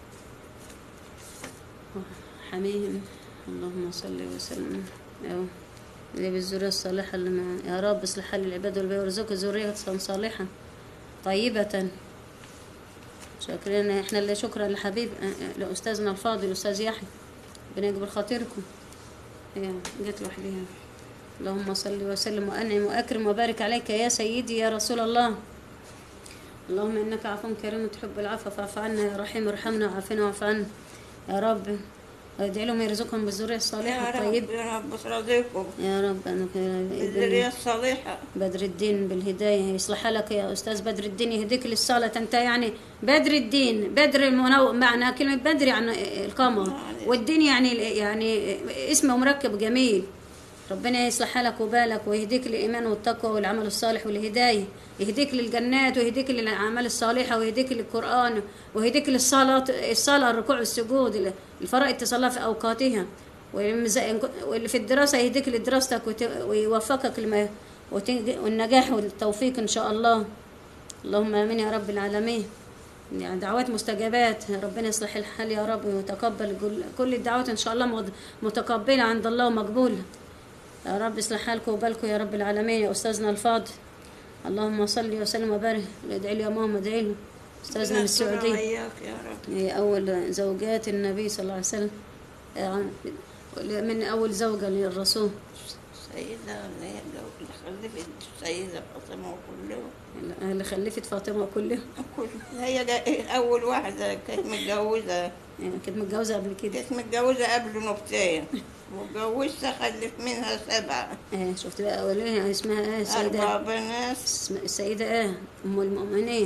حميم اللهم صل وسلم أو اللي بالذرية الصالحة اللي مع يا رب اصلح حال العباد والبيت وارزقه ذرية صالحة طيبة شاكرين احنا اللي شكرا لحبيب لأستاذنا الفاضل أستاذ يحيى ربنا يجبر خاطركم هي جت لوحديها اللهم صل وسلم وأنعم وأكرم وبارك عليك يا سيدي يا رسول الله اللهم إنك عفو كريم تحب العفو فاعف عنا يا رحيم ارحمنا وعافنا واعف عنا يا رب وادعي لهم يرزقهم بالذرية الصالحة يا رب الطيبة يا رب ترضيكم يا رب أنك بالذرية الصالحة بدر الدين بالهداية يصلح لك يا أستاذ بدر الدين يهديك للصلاة أنت يعني بدر الدين بدر المنو... معنى كلمة بدر يعني القمر والدين يعني يعني اسمه مركب جميل ربنا يصلح لك وبالك ويهديك للإيمان والتقوى والعمل الصالح والهداية يهديك للجنات ويهديك للأعمال الصالحة ويهديك للقرآن ويهديك للصلاة الصلاة الركوع والسجود الفرائض تصلى في أوقاتها والمز- واللي في الدراسة يهديك لدراستك وت- ويوفقك لما وتنج- والنجاح والتوفيق إن شاء الله اللهم آمين يا رب العالمين يعني دعوات مستجابات ربنا يصلح الحال يا رب ويتقبل كل- كل الدعوات إن شاء الله مد- متقبلة عند الله ومقبولة يا رب يصلح حالكم وبالكم يا رب العالمين يا أستاذنا الفاضل اللهم صل وسلم وبارك ادعي لي يا ماما ادعي له أستاذنا من ربنا يستر السعودية وياك يا رب هي أول زوجات النبي صلى الله عليه وسلم يعني من أول زوجة للرسول السيدة اللي هي لو- اللي خلفت السيدة فاطمة وكلهم اللي خلفت فاطمة كلها كل هي جا- أول واحدة كانت متجوزة يعني كانت متجوزة قبل كده كانت متجوزة قبل نبتين وجوزتها خلف منها سبعة ايه شفت بقى وليها اسمها ايه أربع السيدة بنات اسم السيدة ايه أم المؤمنين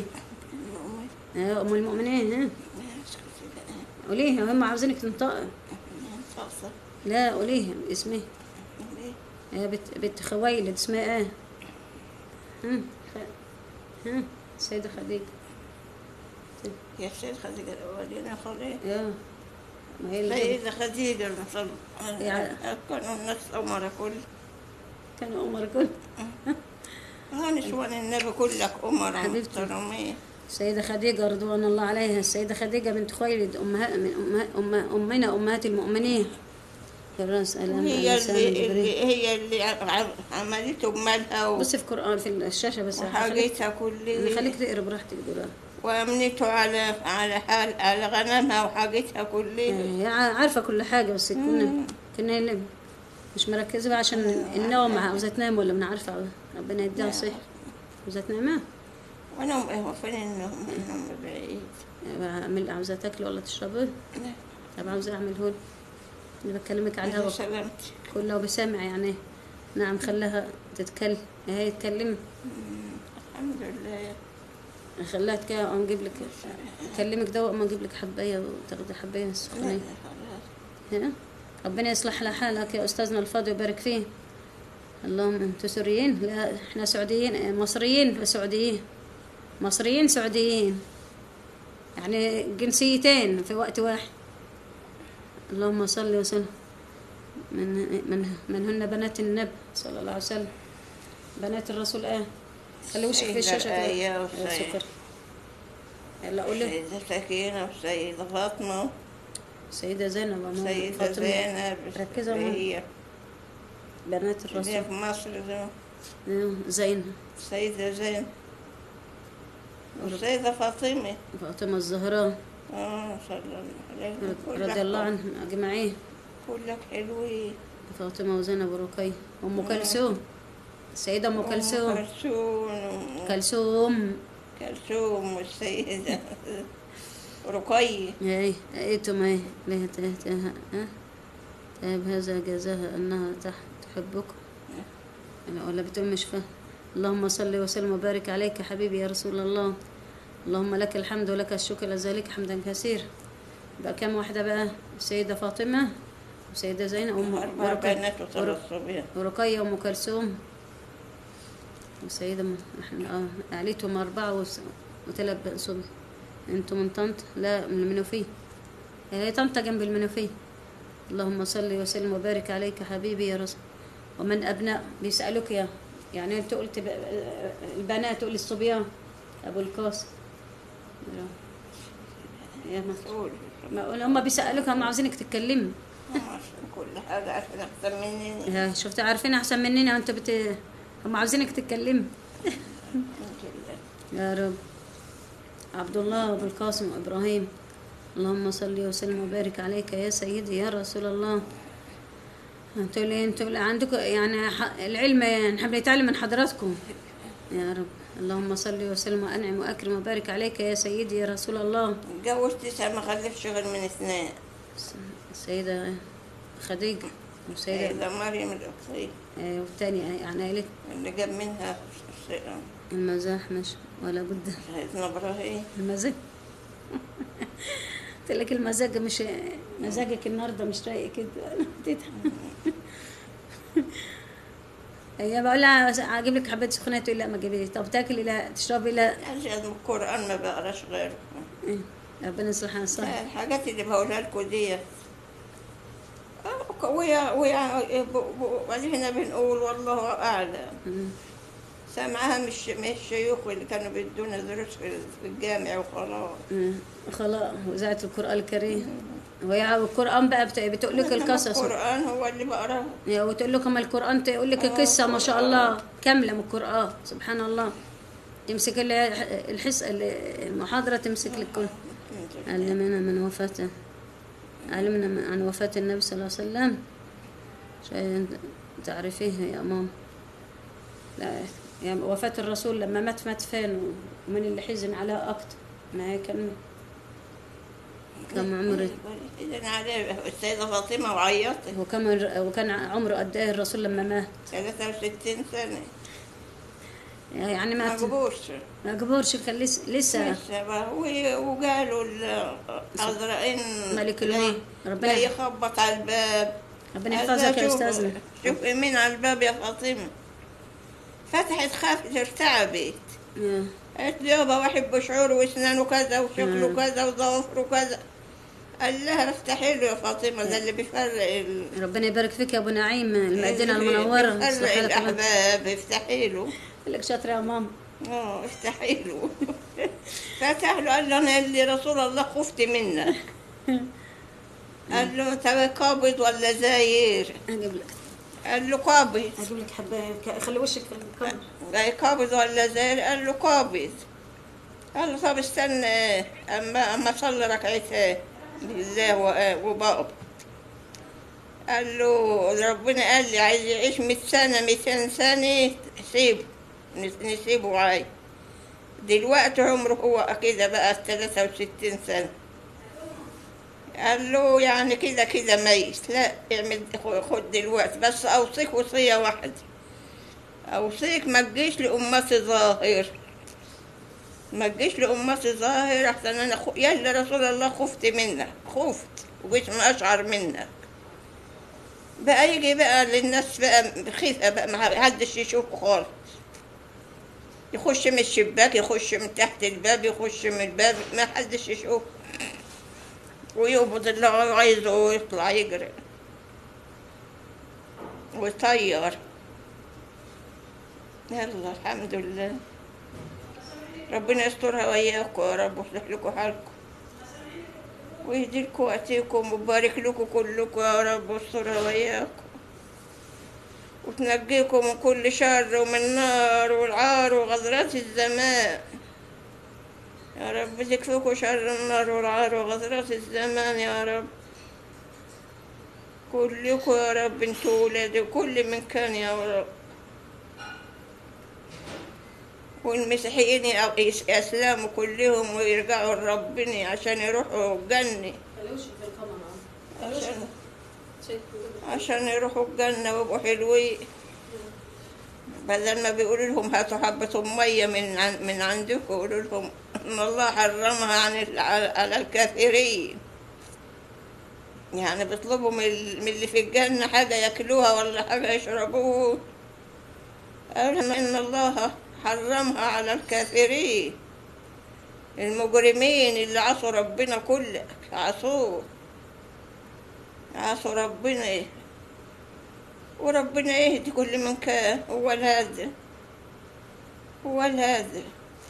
ايه أم المؤمنين ها قوليها هم عاوزينك تنطقي لا قوليها اسمها ايه بنت بنت خويلد اسمها ايه هم خ- هم السيدة خديجة يا سيد خديجة الأولين خليل يا ما هي اللي سيدة خديجة المصل يعني- كانوا الناس أمر كل كانوا أمر كل ها نسوان النبي كلك أمر حبيبتي. محترمين السيدة خديجة رضوان الله عليها السيدة خديجة بنت خويلد أمها من أمها أم أمنا أمهات المؤمنين في الرأس ألم هي الإنسان اللي, جبريل اللي هي اللي ع- عملته بمالها و- بصي في قرآن في الشاشة بس خليك وحاجتها أنا كلها خليك تقرا براحتك قرآن وأمنته على على حال على غنمها وحاجتها كلها هي عارفة كل حاجة بس كنا كنا اللي مش مركزة بقى عشان النوم عاوزة تنام ولا من عارفة ربنا يديها صحة عاوزة تنام وأنا هو فين النوم النوم بعيد أعمل عاوزة تاكلي ولا تشربي طب عاوزة أعمل هون أنا بكلمك على على الهوا سلامتي كله بسمع يعني نعم خلاها تتكلم هي تكلم الحمد لله خلاها تكلم أو نجيب لك أكلمك دواء ما نجيب لك حباية وتاخدي حباية لا سخنة لا خلاص هنا ربنا يصلح لها حالك يا أستاذنا الفاضل ويبارك فيه اللهم أنتوا سوريين لا إحنا سعوديين مصريين وسعوديين مصريين سعوديين يعني جنسيتين في وقت واحد اللهم صل وسلم من من من هن بنات النبي صلى الله عليه وسلم بنات الرسول آه خلي وشك في السيدة الشاشة كده. الآية يا والسيد- سكر يلا قول لي السيدة سكينة والسيدة فاطمة سيدة زينب وماما السيدة فاطمة. زينب ركزوا اللي معايا. هي بنات اللي هي الرسول في مصر ده. آه، زينب السيدة زينب والسيدة فاطمة فاطمة الزهراء اه صلى الله عليه وسلم رضي الله عنهم أجمعين كلك حلوين فاطمة وزينب ورقية أم كلثوم السيدة أم كلثوم كلثوم كلثوم كلثوم والسيدة رقية اي ايتم اي لها تهتها ها طيب هذا جزاها انها تحت تحبكم أنا ولا بتقول مش فاهم اللهم صل وسلم وبارك عليك حبيبي يا رسول الله اللهم لك الحمد ولك الشكر لذلك حمدا كثيرا بقى كم واحدة بقى السيدة فاطمة والسيدة زينب أم أربع ورقية بنات وثلاث صبيان ورقية وأم كلثوم والسيدة م- احنا اه عليتهم أربعة وس- وثلاث صبي انتوا من طنطا لا من المنوفية هي طنطا جنب المنوفية اللهم صل وسلم وبارك عليك حبيبي يا رسول ومن أبناء بيسألوك يا يعني انت قلت ب- البنات تقول الصبيان أبو القاسم يا ما قول ما هم بيسألوك هم عاوزينك تتكلمي عشان كل حاجة عشان أحسن مني ها، شفت عارفين احسن مننا وانت بت هم عاوزينك تتكلمي الحمد لله يا رب عبد الله ابو القاسم وابراهيم اللهم صل وسلم وبارك عليك يا سيدي يا رسول الله انتوا اللي انتوا اللي عندكم يعني ح- العلم نحب نتعلم من حضراتكم يا رب اللهم صل وسلم وانعم واكرم وبارك عليك يا سيدي يا رسول الله اتجوز تسعة ما خلفش غير من اثنين السيدة خديجة والسيدة سيدة مريم القبطية آه، والثانية يعني قالت اللي جاب منها س- المزاح مش ولا بد سيدنا إبراهيم المزاج قلت لك المزاج مش مزاجك النهارده مش رايق كده تضحك هي بقول لها اجيب لك حبه سخونيه تقول لا ما جيبي طب تاكلي لا تشربي لا أجد من القرآن ما بقراش غيره إيه، ربنا يصلحها الصح لا، الحاجات اللي بقولها لكم دي آه، ويا ويا ب- ب- وهنا بنقول والله أعلم مم. سامعاها مش مش الشيوخ اللي كانوا بيدونا دروس في في الجامع وخلاص مم. خلاص وإذاعة القرآن الكريم وهي القرآن بقى بت- بتقول لك القصص القرآن هو اللي بقراه يا وتقول لكم القرآن تقول لك قصة ما شاء الله كاملة من القرآن سبحان الله تمسك ال- الحس المحاضرة تمسك لك كل علمنا من وفاته علمنا من- عن وفاة النبي صلى الله عليه وسلم شيء تعرفيه يا ماما لا يعني وفاة الرسول لما مات مات فين ومن اللي حزن عليه أكتر ما هي كان كم عمره إذن عليه السيدة فاطمة وعيطت وكم وكان عمره قد ايه الرسول لما مات 63 سنة يعني ما مات قبوش ما قبورش كان لسه لسه لسه بقى. و- وقالوا العذراء ملك الموت ربنا جاي يخبط على الباب ربنا قال يحفظك لها يا شوف- استاذنا شوف مين على الباب يا فاطمة فتحت خافت ارتعبت يا. قالت له يابا واحد بشعوره واسنانه كذا وشكله كذا وضوافره كذا قال لها افتحي له يا فاطمة ده اللي بيفرق ال... ربنا يبارك فيك يا ابو نعيم المدينه اللي المنوره بيفرق صحتك الله الأحباب افتحي له لك شاطره يا ماما اه افتحي له فتح له قال له انا اللي رسول الله خفت منك قال له انت قابض ولا زاير اجيب لك قال له قابض اجيب لك حبايه خلي وشك في الكاميرا جاي قابض ولا زاير قال له قابض قال له طب استنى اما اما اصلي ركعتين لله و- وبقبض قال له ربنا قال لي عايز يعيش 100 سنة 200 سنة سيبه نس- نسيبه عايز دلوقتي عمره هو كده بقى 63 سنة قال له يعني كده كده ميت لا اعمل خد دلوقتي بس اوصيك وصية واحدة اوصيك ما تجيش لأمتي ظاهر ما تجيش لأمتي ظاهر احسن انا خو... يلا رسول الله خفت منك خفت وجسم اشعر منك بقى يجي بقى للناس بقى خيفة بقى ما حدش يشوفه خالص يخش من الشباك يخش من تحت الباب يخش من الباب ما حدش يشوفه ويقبض اللي هو عايزه ويطلع يجري ويطير يلا الحمد لله ربنا يسترها وياكم يا رب ويصلح لكم حالكم ويهدي لكم وقتكم ويبارك لكم كلكم يا رب ويسترها وياكم وتنجيكم من كل شر ومن النار والعار وغدرات الزمان يا رب تكفيكم شر النار والعار وغدرات الزمان يا رب كلكم يا رب انتوا ولادي وكل من كان يا رب والمسيحيين يا- يسلموا كلهم ويرجعوا لربنا عشان يروحوا الجنة خلي وشك في الكاميرا عشان عشان يروحوا الجنة ويبقوا حلوين بدل ما بيقولوا لهم هاتوا حبة مية من عن من عندكم يقولوا لهم إن الله حرمها عن ال- على على الكافرين يعني بيطلبوا من ال- من اللي في الجنة حاجة ياكلوها ولا حاجة يشربوه قال لهم إن الله حرمها على الكافرين المجرمين اللي عصوا ربنا كله عصوه عصوا ربنا إيه وربنا يهدي كل من كان هو الهادي هو الهادي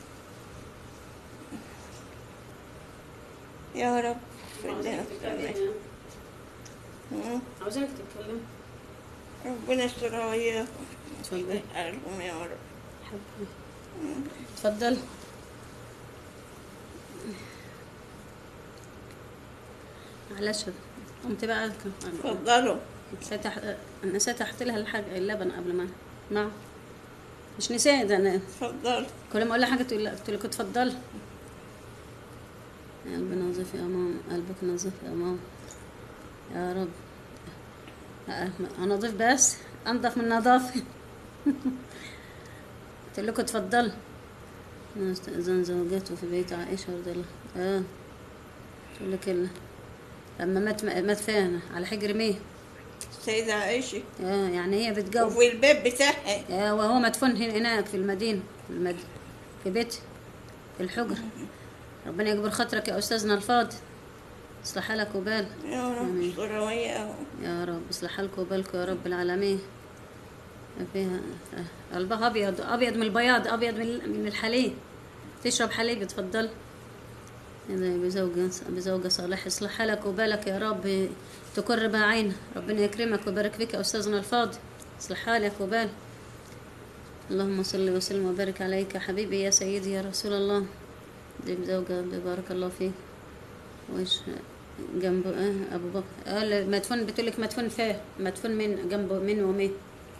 يا رب خلينا نستنى. مم. عاوزينك تتكلم ربنا يسترها وياكم اتفضل حالكم يا رب اتفضل معلش قمت بقى تفضلوا نسيت أح- نسيت احط لها الحاجة اللبن قبل ما ما مش نسيت انا اتفضل كل ما اقول لها حاجه تقول لا قلت لك اتفضل قلبي نظيف يا ماما قلبك نظيف يا ماما يا رب أه، انظف بس انضف من النظافه قلت لكم اتفضل استئذان زوجته في بيت عائشه رضي الله اه تقول لك ال- لما مات مات فين على حجر ميه السيدة عائشة اه يعني هي بتجاوب وفي الباب بتاعها آه، وهو مدفون هن- هناك في المدينة في, المد... في بيت في الحجر ربنا يكبر خاطرك يا أستاذنا الفاضل اصلح حالك وبال يا رب آمين. استر وياهم يا رب اصلح حالك وبالكم يا رب العالمين ما فيها آه، قلبها أبيض أبيض من البياض أبيض من من الحليب تشرب حليب اتفضل إذا بزوجة بزوجة صالحة اصلح حالك وبالك يا رب تكر بها عينه ربنا يكرمك ويبارك فيك يا أستاذنا الفاضل اصلح حالك وبال اللهم صل وسلم وبارك عليك يا حبيبي يا سيدي يا رسول الله دي بزوجة بارك الله فيك وش جنبه اه ابو بكر قال مدفون بتقول لك مدفون فيه مدفون من جنبه من ومين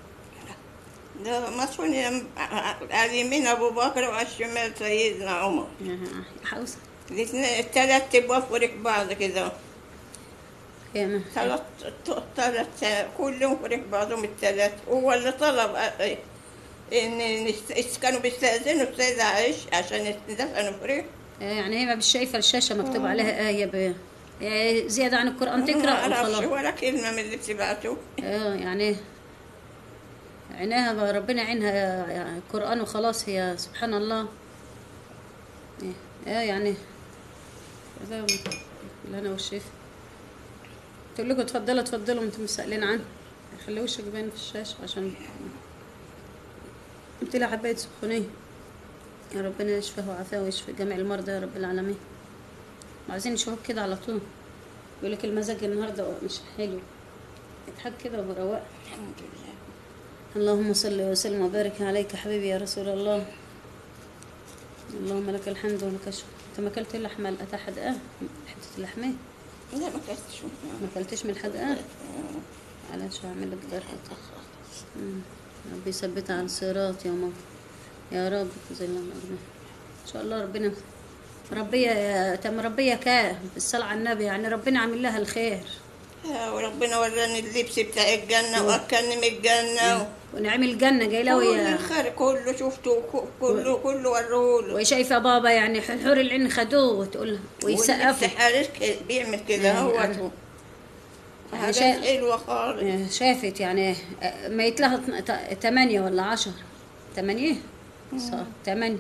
ده مصفون على اليمين أبو بكر وعلى الشمال سيدنا عمر اه، حوسه الاثنين التلات تبقى فرق بعض كده يا ثلاث ثلاث كلهم فرق بعضهم التلات هو اللي طلب اه، ان نست- كانوا بيستأذنوا السيدة عائشة عشان يدفنوا فريق يعني هي ما مش شايفه الشاشه مكتوب عليها ايه ب يعني زياده عن القران ما تقرا اعرفش وخلاص ولا كلمة من اللي بتبعته اه يعني عينيها بقى ربنا عينها يعني القران وخلاص هي سبحان الله ايه اه يعني هذا اللي انا والشيف تقول لكم اتفضلوا اتفضلوا انتم مسألين عنه خلي وشك باين في الشاشة عشان قلت لها حباية سخونية يا ربنا يشفيه وعافاه ويشفي جميع المرضى يا رب العالمين وعايزين نشوفك كده على طول يقول لك المزاج النهارده مش حلو اضحك كده وروق الحمد لله اللهم صل وسلم وبارك عليك حبيبي يا رسول الله اللهم لك الحمد ولك الشكر انت ما اكلت اللحمه الاتحد اه حته اللحمه لا ما كنتش ما اكلتش من الحدقه معلش هعمل لك ذبحه أمم. ربي يثبتها على الصراط يا ماما يا رب زي ما قلنا ان شاء الله ربنا مربية تم مربية كاه بالصلاة على النبي يعني ربنا عامل لها الخير آه، وربنا وراني اللبس بتاع الجنة وأكلني من الجنة ونعم الجنة جاي له كل ويا الخير كله شفته ك- كله كله ورهوله وشايفة بابا يعني حور العين خدوه وتقول ويسقفوا حارس بيعمل كده يعني هو أنا- يعني حاجات شا- حلوة خالص شافت يعني ما يتلها تمانية ولا عشر تمانية صح تمانية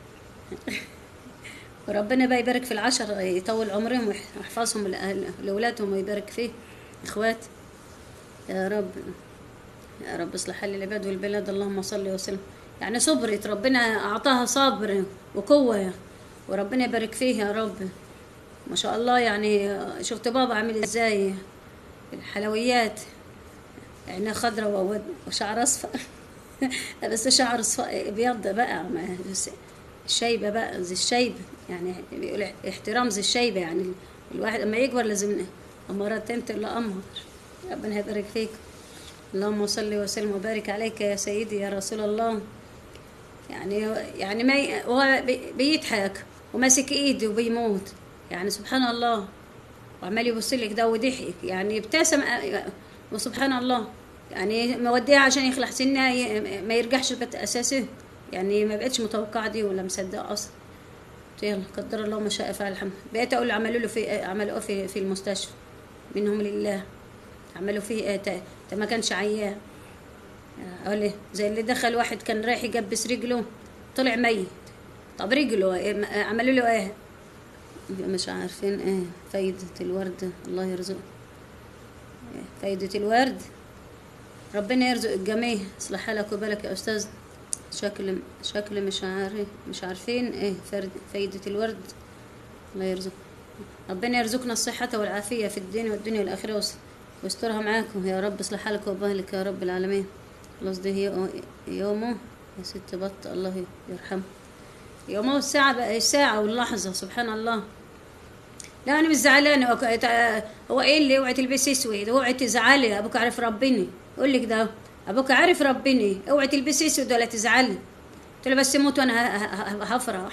وربنا بقى يبارك في العشر يطول عمرهم ويحفظهم لأهل- لأولادهم ويبارك فيه إخوات يا رب يا رب اصلح حال العباد والبلاد اللهم صل وسلم يعني صبرت ربنا أعطاها صبر وقوة وربنا يبارك فيه يا رب ما شاء الله يعني شفت بابا عامل ازاي الحلويات عينها خضرا وود- وشعر اصفر بس شعر اصفر ابيض بقى ما- بس الشيبة بقى زي الشيبة يعني بيقول احترام زي الشيبة يعني ال- الواحد لما يكبر لازم أمارات انت الا أمر ربنا يبارك فيك اللهم صل وسلم وبارك عليك يا سيدي يا رسول الله يعني يعني ما ي- هو بي- بيضحك وماسك ايده وبيموت يعني سبحان الله وعمال يبص لك ده وضحك يعني ابتسم أ- وسبحان الله يعني موديها عشان يخلع سنها ي- ما يرجعش بيت اساسه يعني ما بقتش متوقعه دي ولا مصدقه اصلا قلت يلا قدر الله ما شاء فعل الحمد بقيت اقول عملوا له في عملوا في في المستشفى منهم لله عملوا فيه ايه تا- تا ما كانش عيان اقول ايه زي اللي دخل واحد كان رايح يجبس رجله طلع ميت طب رجله إيه م- عملوا له ايه مش عارفين ايه فايدة الورد الله يرزقه إيه فايدة الورد ربنا يرزق الجميع اصلح حالك وبالك يا استاذ شكل شكل مش عارف مش عارفين ايه فرد فايدة الورد الله يرزق ربنا يرزقنا الصحة والعافية في الدين والدنيا والآخرة وس- ويسترها معاكم يا رب اصلح حالك وبالك يا رب العالمين خلاص ده هي يومه يا ست بط الله يرحمه يومه الساعة بقى الساعة واللحظة سبحان الله لا انا مش زعلانه وك- تع- هو ايه اللي اوعي تلبسي اسود اوعي تزعلي ابوك عارف ربني يقول لك ده ابوك عارف ربني اوعي تلبسي اسود ولا تزعلي قلت له بس يموت وانا ه- ه- ه- هفرح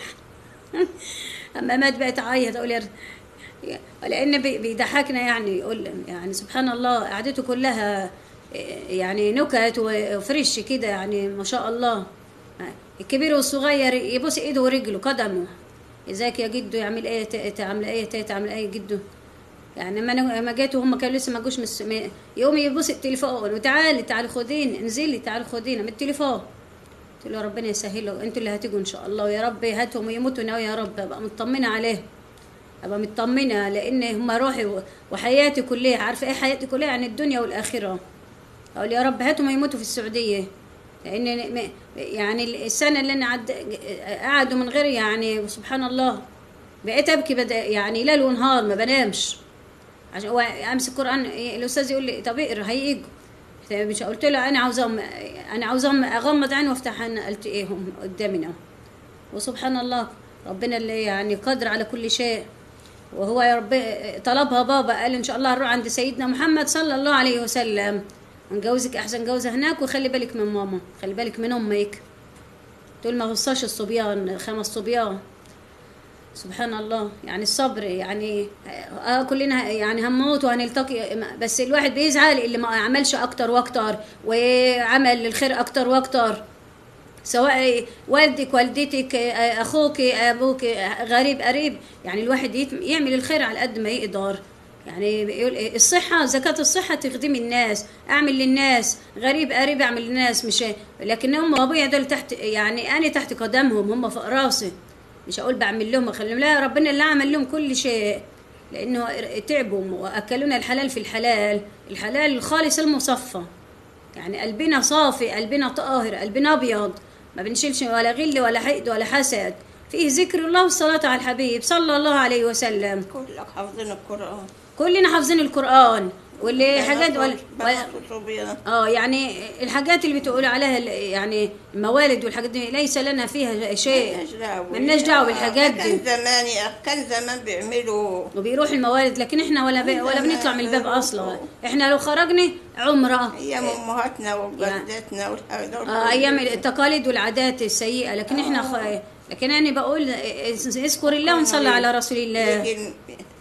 اما مات بقت اعيط اقول يا ر- لان بي- بيضحكنا يعني يقول يعني سبحان الله قعدته كلها يعني نكت وفريش كده يعني ما شاء الله الكبير والصغير يبوس ايده ورجله قدمه ازيك يا جدو يعمل ايه تيتا عامله ايه تيتا عامله ايه جدو يعني ما انا ما جيت وهم كانوا لسه ما جوش من الس- من- يوم يبوس التليفون وتعالي تعالي خديني انزلي تعالي خدينا من التليفون قلت له ربنا يسهله انتوا اللي هتيجوا ان شاء الله ويا رب هاتهم ويموتوا ناوي يا رب ابقى مطمنه عليهم ابقى مطمنه لان هم روحي و- وحياتي كلها عارفه ايه حياتي كلها عن الدنيا والاخره اقول يا رب هاتهم يموتوا في السعوديه لان م- يعني السنه اللي انا عد قعدوا من غير يعني سبحان الله بقيت ابكي بدا يعني ليل ونهار ما بنامش عشان هو امسك قران الاستاذ يقول لي طب اقرا هيجوا مش قلت له انا عاوزهم انا عاوزهم اغمض عيني وافتح عيني التقيهم قدامنا وسبحان الله ربنا اللي يعني قادر على كل شيء وهو يا رب طلبها بابا قال ان شاء الله هنروح عند سيدنا محمد صلى الله عليه وسلم نجوزك احسن جوزه هناك وخلي بالك من ماما خلي بالك من امك تقول ما غصاش الصبيان خمس صبيان سبحان الله يعني الصبر يعني اه كلنا يعني هنموت وهنلتقي بس الواحد بيزعل اللي ما عملش اكتر واكتر وعمل الخير اكتر واكتر سواء والدك والدتك آه، اخوك ابوك آه، غريب قريب يعني الواحد يت- يعمل الخير على قد ما يقدر يعني بيقول إيه، الصحة زكاة الصحة تخدم الناس أعمل للناس غريب قريب أعمل للناس مش لكن هم أبويا دول تحت يعني أنا تحت قدمهم هم فوق راسي مش هقول بعمل لهم أخليهم لا ربنا اللي عمل لهم كل شيء لأنه تعبوا وأكلونا الحلال في الحلال الحلال الخالص المصفى يعني قلبنا صافي قلبنا طاهر قلبنا ابيض ما بنشيلش ولا غل ولا حقد ولا حسد فيه ذكر الله والصلاة على الحبيب صلى الله عليه وسلم كلك حافظين القرآن كلنا حافظين القرآن واللي حاجات ولا بنات وصبيان اه يعني الحاجات اللي بتقول عليها ال- يعني الموالد والحاجات دي ليس لنا فيها شيء ملناش دعوة ملناش دعوة بالحاجات كان دي زمان يا كان زمان بيعملوا وبيروح الموالد لكن احنا ولا بي ولا بنطلع من الباب اصلا احنا لو خرجنا عمره ايام امهاتنا وجداتنا والحاجات دول. آه ايام التقاليد والعادات السيئه لكن احنا خ... لكن انا بقول اذكر الله ونصلي على رسول الله يجي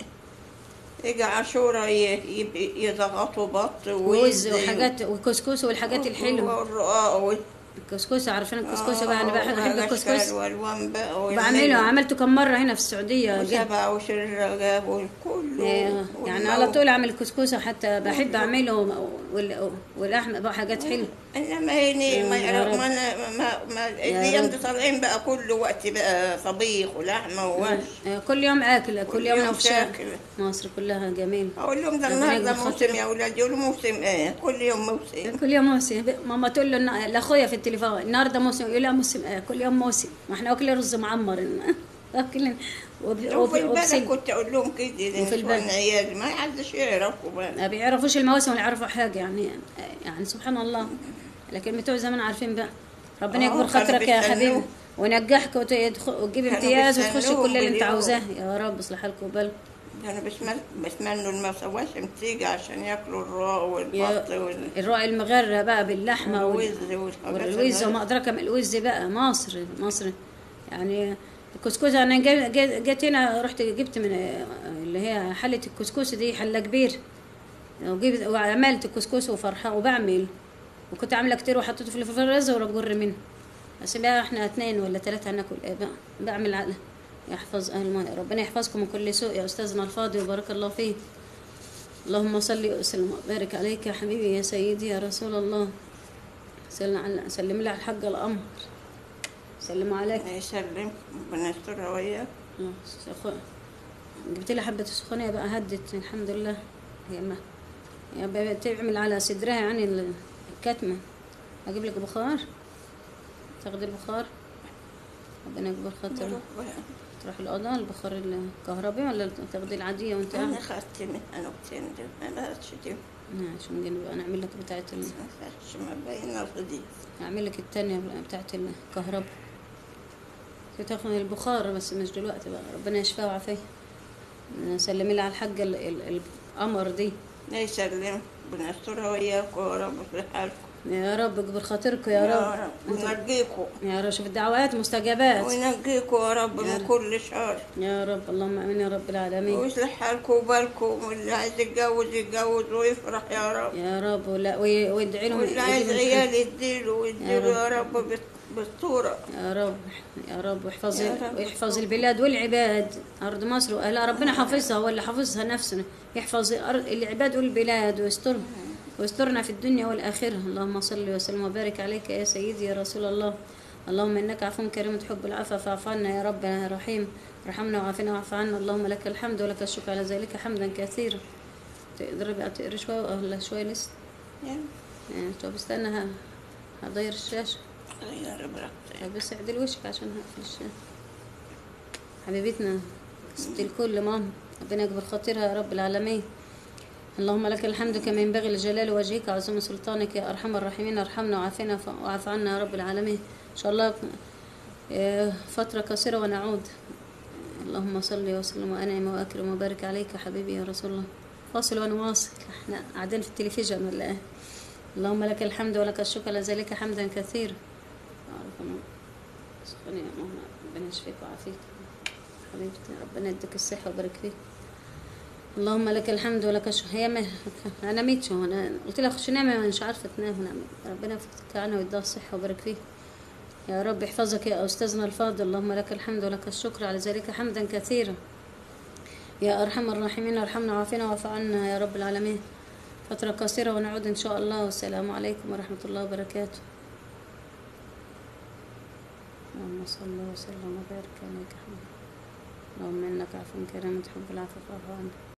يجي عاشورا ي- يب- يضغطوا بط ووز وحاجات وكسكس والحاجات الحلوه والرقاق الكسكس عارفين الكسكس بقى انا بحب الكسكس والوان بقى بعمله عملته كم مره هنا في السعوديه جد. وسبع وشر جاب والكل إيه، يعني على طول اعمل كسكسه حتى بحب اعمله وال- واللحم بقى حاجات حلوه انما هيني ما يا يعرف رب. ما أنا- ما, ما الايام دي طالعين بقى كل وقت بقى طبيخ ولحمه ووش آه، كل يوم اكل كل يوم يوم نفشاك شاكل. مصر كلها جميل اقول لهم ده ربنا النهارده يجبر موسم خاطرهم. يا اولاد يقولوا موسم ايه كل يوم موسم كل يوم موسم ماما تقول له النا- لاخويا في التليفون النهارده موسم يقول لها موسم ايه كل يوم موسم ما احنا واكلين رز معمر واكلين وب- وفي وب- البلد وبسل كنت اقول لهم كده وفي النسوان البلد. عيالي ما حدش يعرفوا بقى ما بيعرفوش المواسم ولا يعرفوا حاجه يعني يعني سبحان الله لكن بتوع زمان عارفين بقى ربنا آه، يكبر كانوا خاطرك يا بيستنوه. حبيبي ونجحك وتدخل وتجيب كانوا امتياز وتخش بيستنوه كل اللي انت باليوم. عاوزاه يا رب اصلح حالكم وبالكم انا بسمن بسمنوا المصواشم تيجي عشان ياكلوا الراء والبط وال- الرأي المغرة بقى باللحمة وال- والوز والحاجات والوز اللي- وما أدراك ما الوز بقى مصر مصر يعني الكسكس أنا جا- جا- جيت هنا رحت جبت من اللي هي حلة الكسكس دي حلة كبير وجبت وعملت الكسكس وفرحة وبعمل وكنت عاملة كتير وحطيته في الفريزر وبجر منه بس بقى احنا اتنين ولا تلاتة هناكل ايه بقى بعمل عقلة يحفظ أهل الماء ربنا يحفظكم من كل سوء يا أستاذنا الفاضل وبارك الله فيه اللهم صل وسلم وبارك عليك يا حبيبي يا سيدي يا رسول الله سلم على سلم لي على الحق الأمر سلموا عليك يسلم ربنا يسترها وياك آه، سخ- جبت لي حبة السخونية بقى هدت الحمد لله هي ما يا بابا تعمل على صدرها يعني ال- الكتمة أجيب لك بخار تاخدي البخار ربنا يكبر خاطرك نروح بقى. تروح الأوضة البخار الكهربي ولا تاخدي العادية وانت قاعد؟ انا اخذت منها نقطتين دي ما بقتش دي آه، عشان جنب بقى نعمل لك بتاعت ال... ما فيهاش ما بين دي هعمل لك التانية بقى بتاعت الكهرباء تاخد البخار بس مش دلوقتي بقى ربنا يشفاه ويعافيه سلمي لي على الحاجة ال- ال- القمر دي لا يسلم بنسترها وياكم يا رب في حالكم يا رب اكبر خاطركم يا رب ونجيكم يا رب شوف الدعوات مستجابات وينجيكم يا رب من كل شر يا رب اللهم امين يا رب العالمين ويصلح حالكم وبالكم واللي عايز يتجوز يتجوز ويفرح يا رب يا رب ولا وي- ويدعي لهم واللي عايز يجيب عيال يديله ويديله يا رب بال- بالصورة يا رب يا رب واحفظ يا رب. ويحفظ البلاد والعباد أرض مصر وأهلها ربنا حافظها هو اللي حافظها نفسنا يحفظ أرض العباد والبلاد ويسترها ويسترنا في الدنيا والآخرة اللهم صل وسلم وبارك عليك يا سيدي يا رسول الله اللهم إنك عفو كريم تحب العفو فاعف عنا يا رب يا رحيم ارحمنا وعافنا واعف عنا اللهم لك الحمد ولك الشكر على ذلك حمدا كثيرا تقدر بقى تقري شوية ولا شوية لسه يعني يعني طب استنى ه- هغير الشاشة يا رب رحمتك. طب بس اعدل وشك عشان هقفل الشاشة حبيبتنا ست الكل ماما ربنا يكبر خاطرها يا رب العالمين اللهم لك الحمد كما ينبغي لجلال وجهك وعظيم سلطانك يا ارحم الراحمين ارحمنا وعافنا ف- واعف عنا يا رب العالمين ان شاء الله آه، فترة قصيرة ونعود اللهم صل وسلم وانعم واكرم وبارك عليك يا حبيبي يا رسول الله فاصل ونواصل احنا قاعدين في التلفزيون ولا ايه اللهم لك الحمد ولك الشكر لذلك حمدا كثيرا أعرف أنا سخني يا ماما ربنا يشفيك ويعافيك حبيبتي ربنا يديك الصحة ويبارك فيك اللهم لك الحمد ولك الشكر هي ما انا ميت شو انا قلت لها خش نامي ما مش عارفه تنام ونام ربنا يفتك عنها ويديها الصحه ويبارك فيك يا رب يحفظك يا استاذنا الفاضل اللهم لك الحمد ولك الشكر على ذلك حمدا كثيرا يا ارحم الراحمين ارحمنا وعافنا واعف عنا يا رب العالمين فترة قصيرة ونعود إن شاء الله والسلام عليكم ورحمة الله وبركاته اللهم صل وسلم وبارك عليك يا حبيبي اللهم إنك عفو كريم تحب العفو فاعف عنا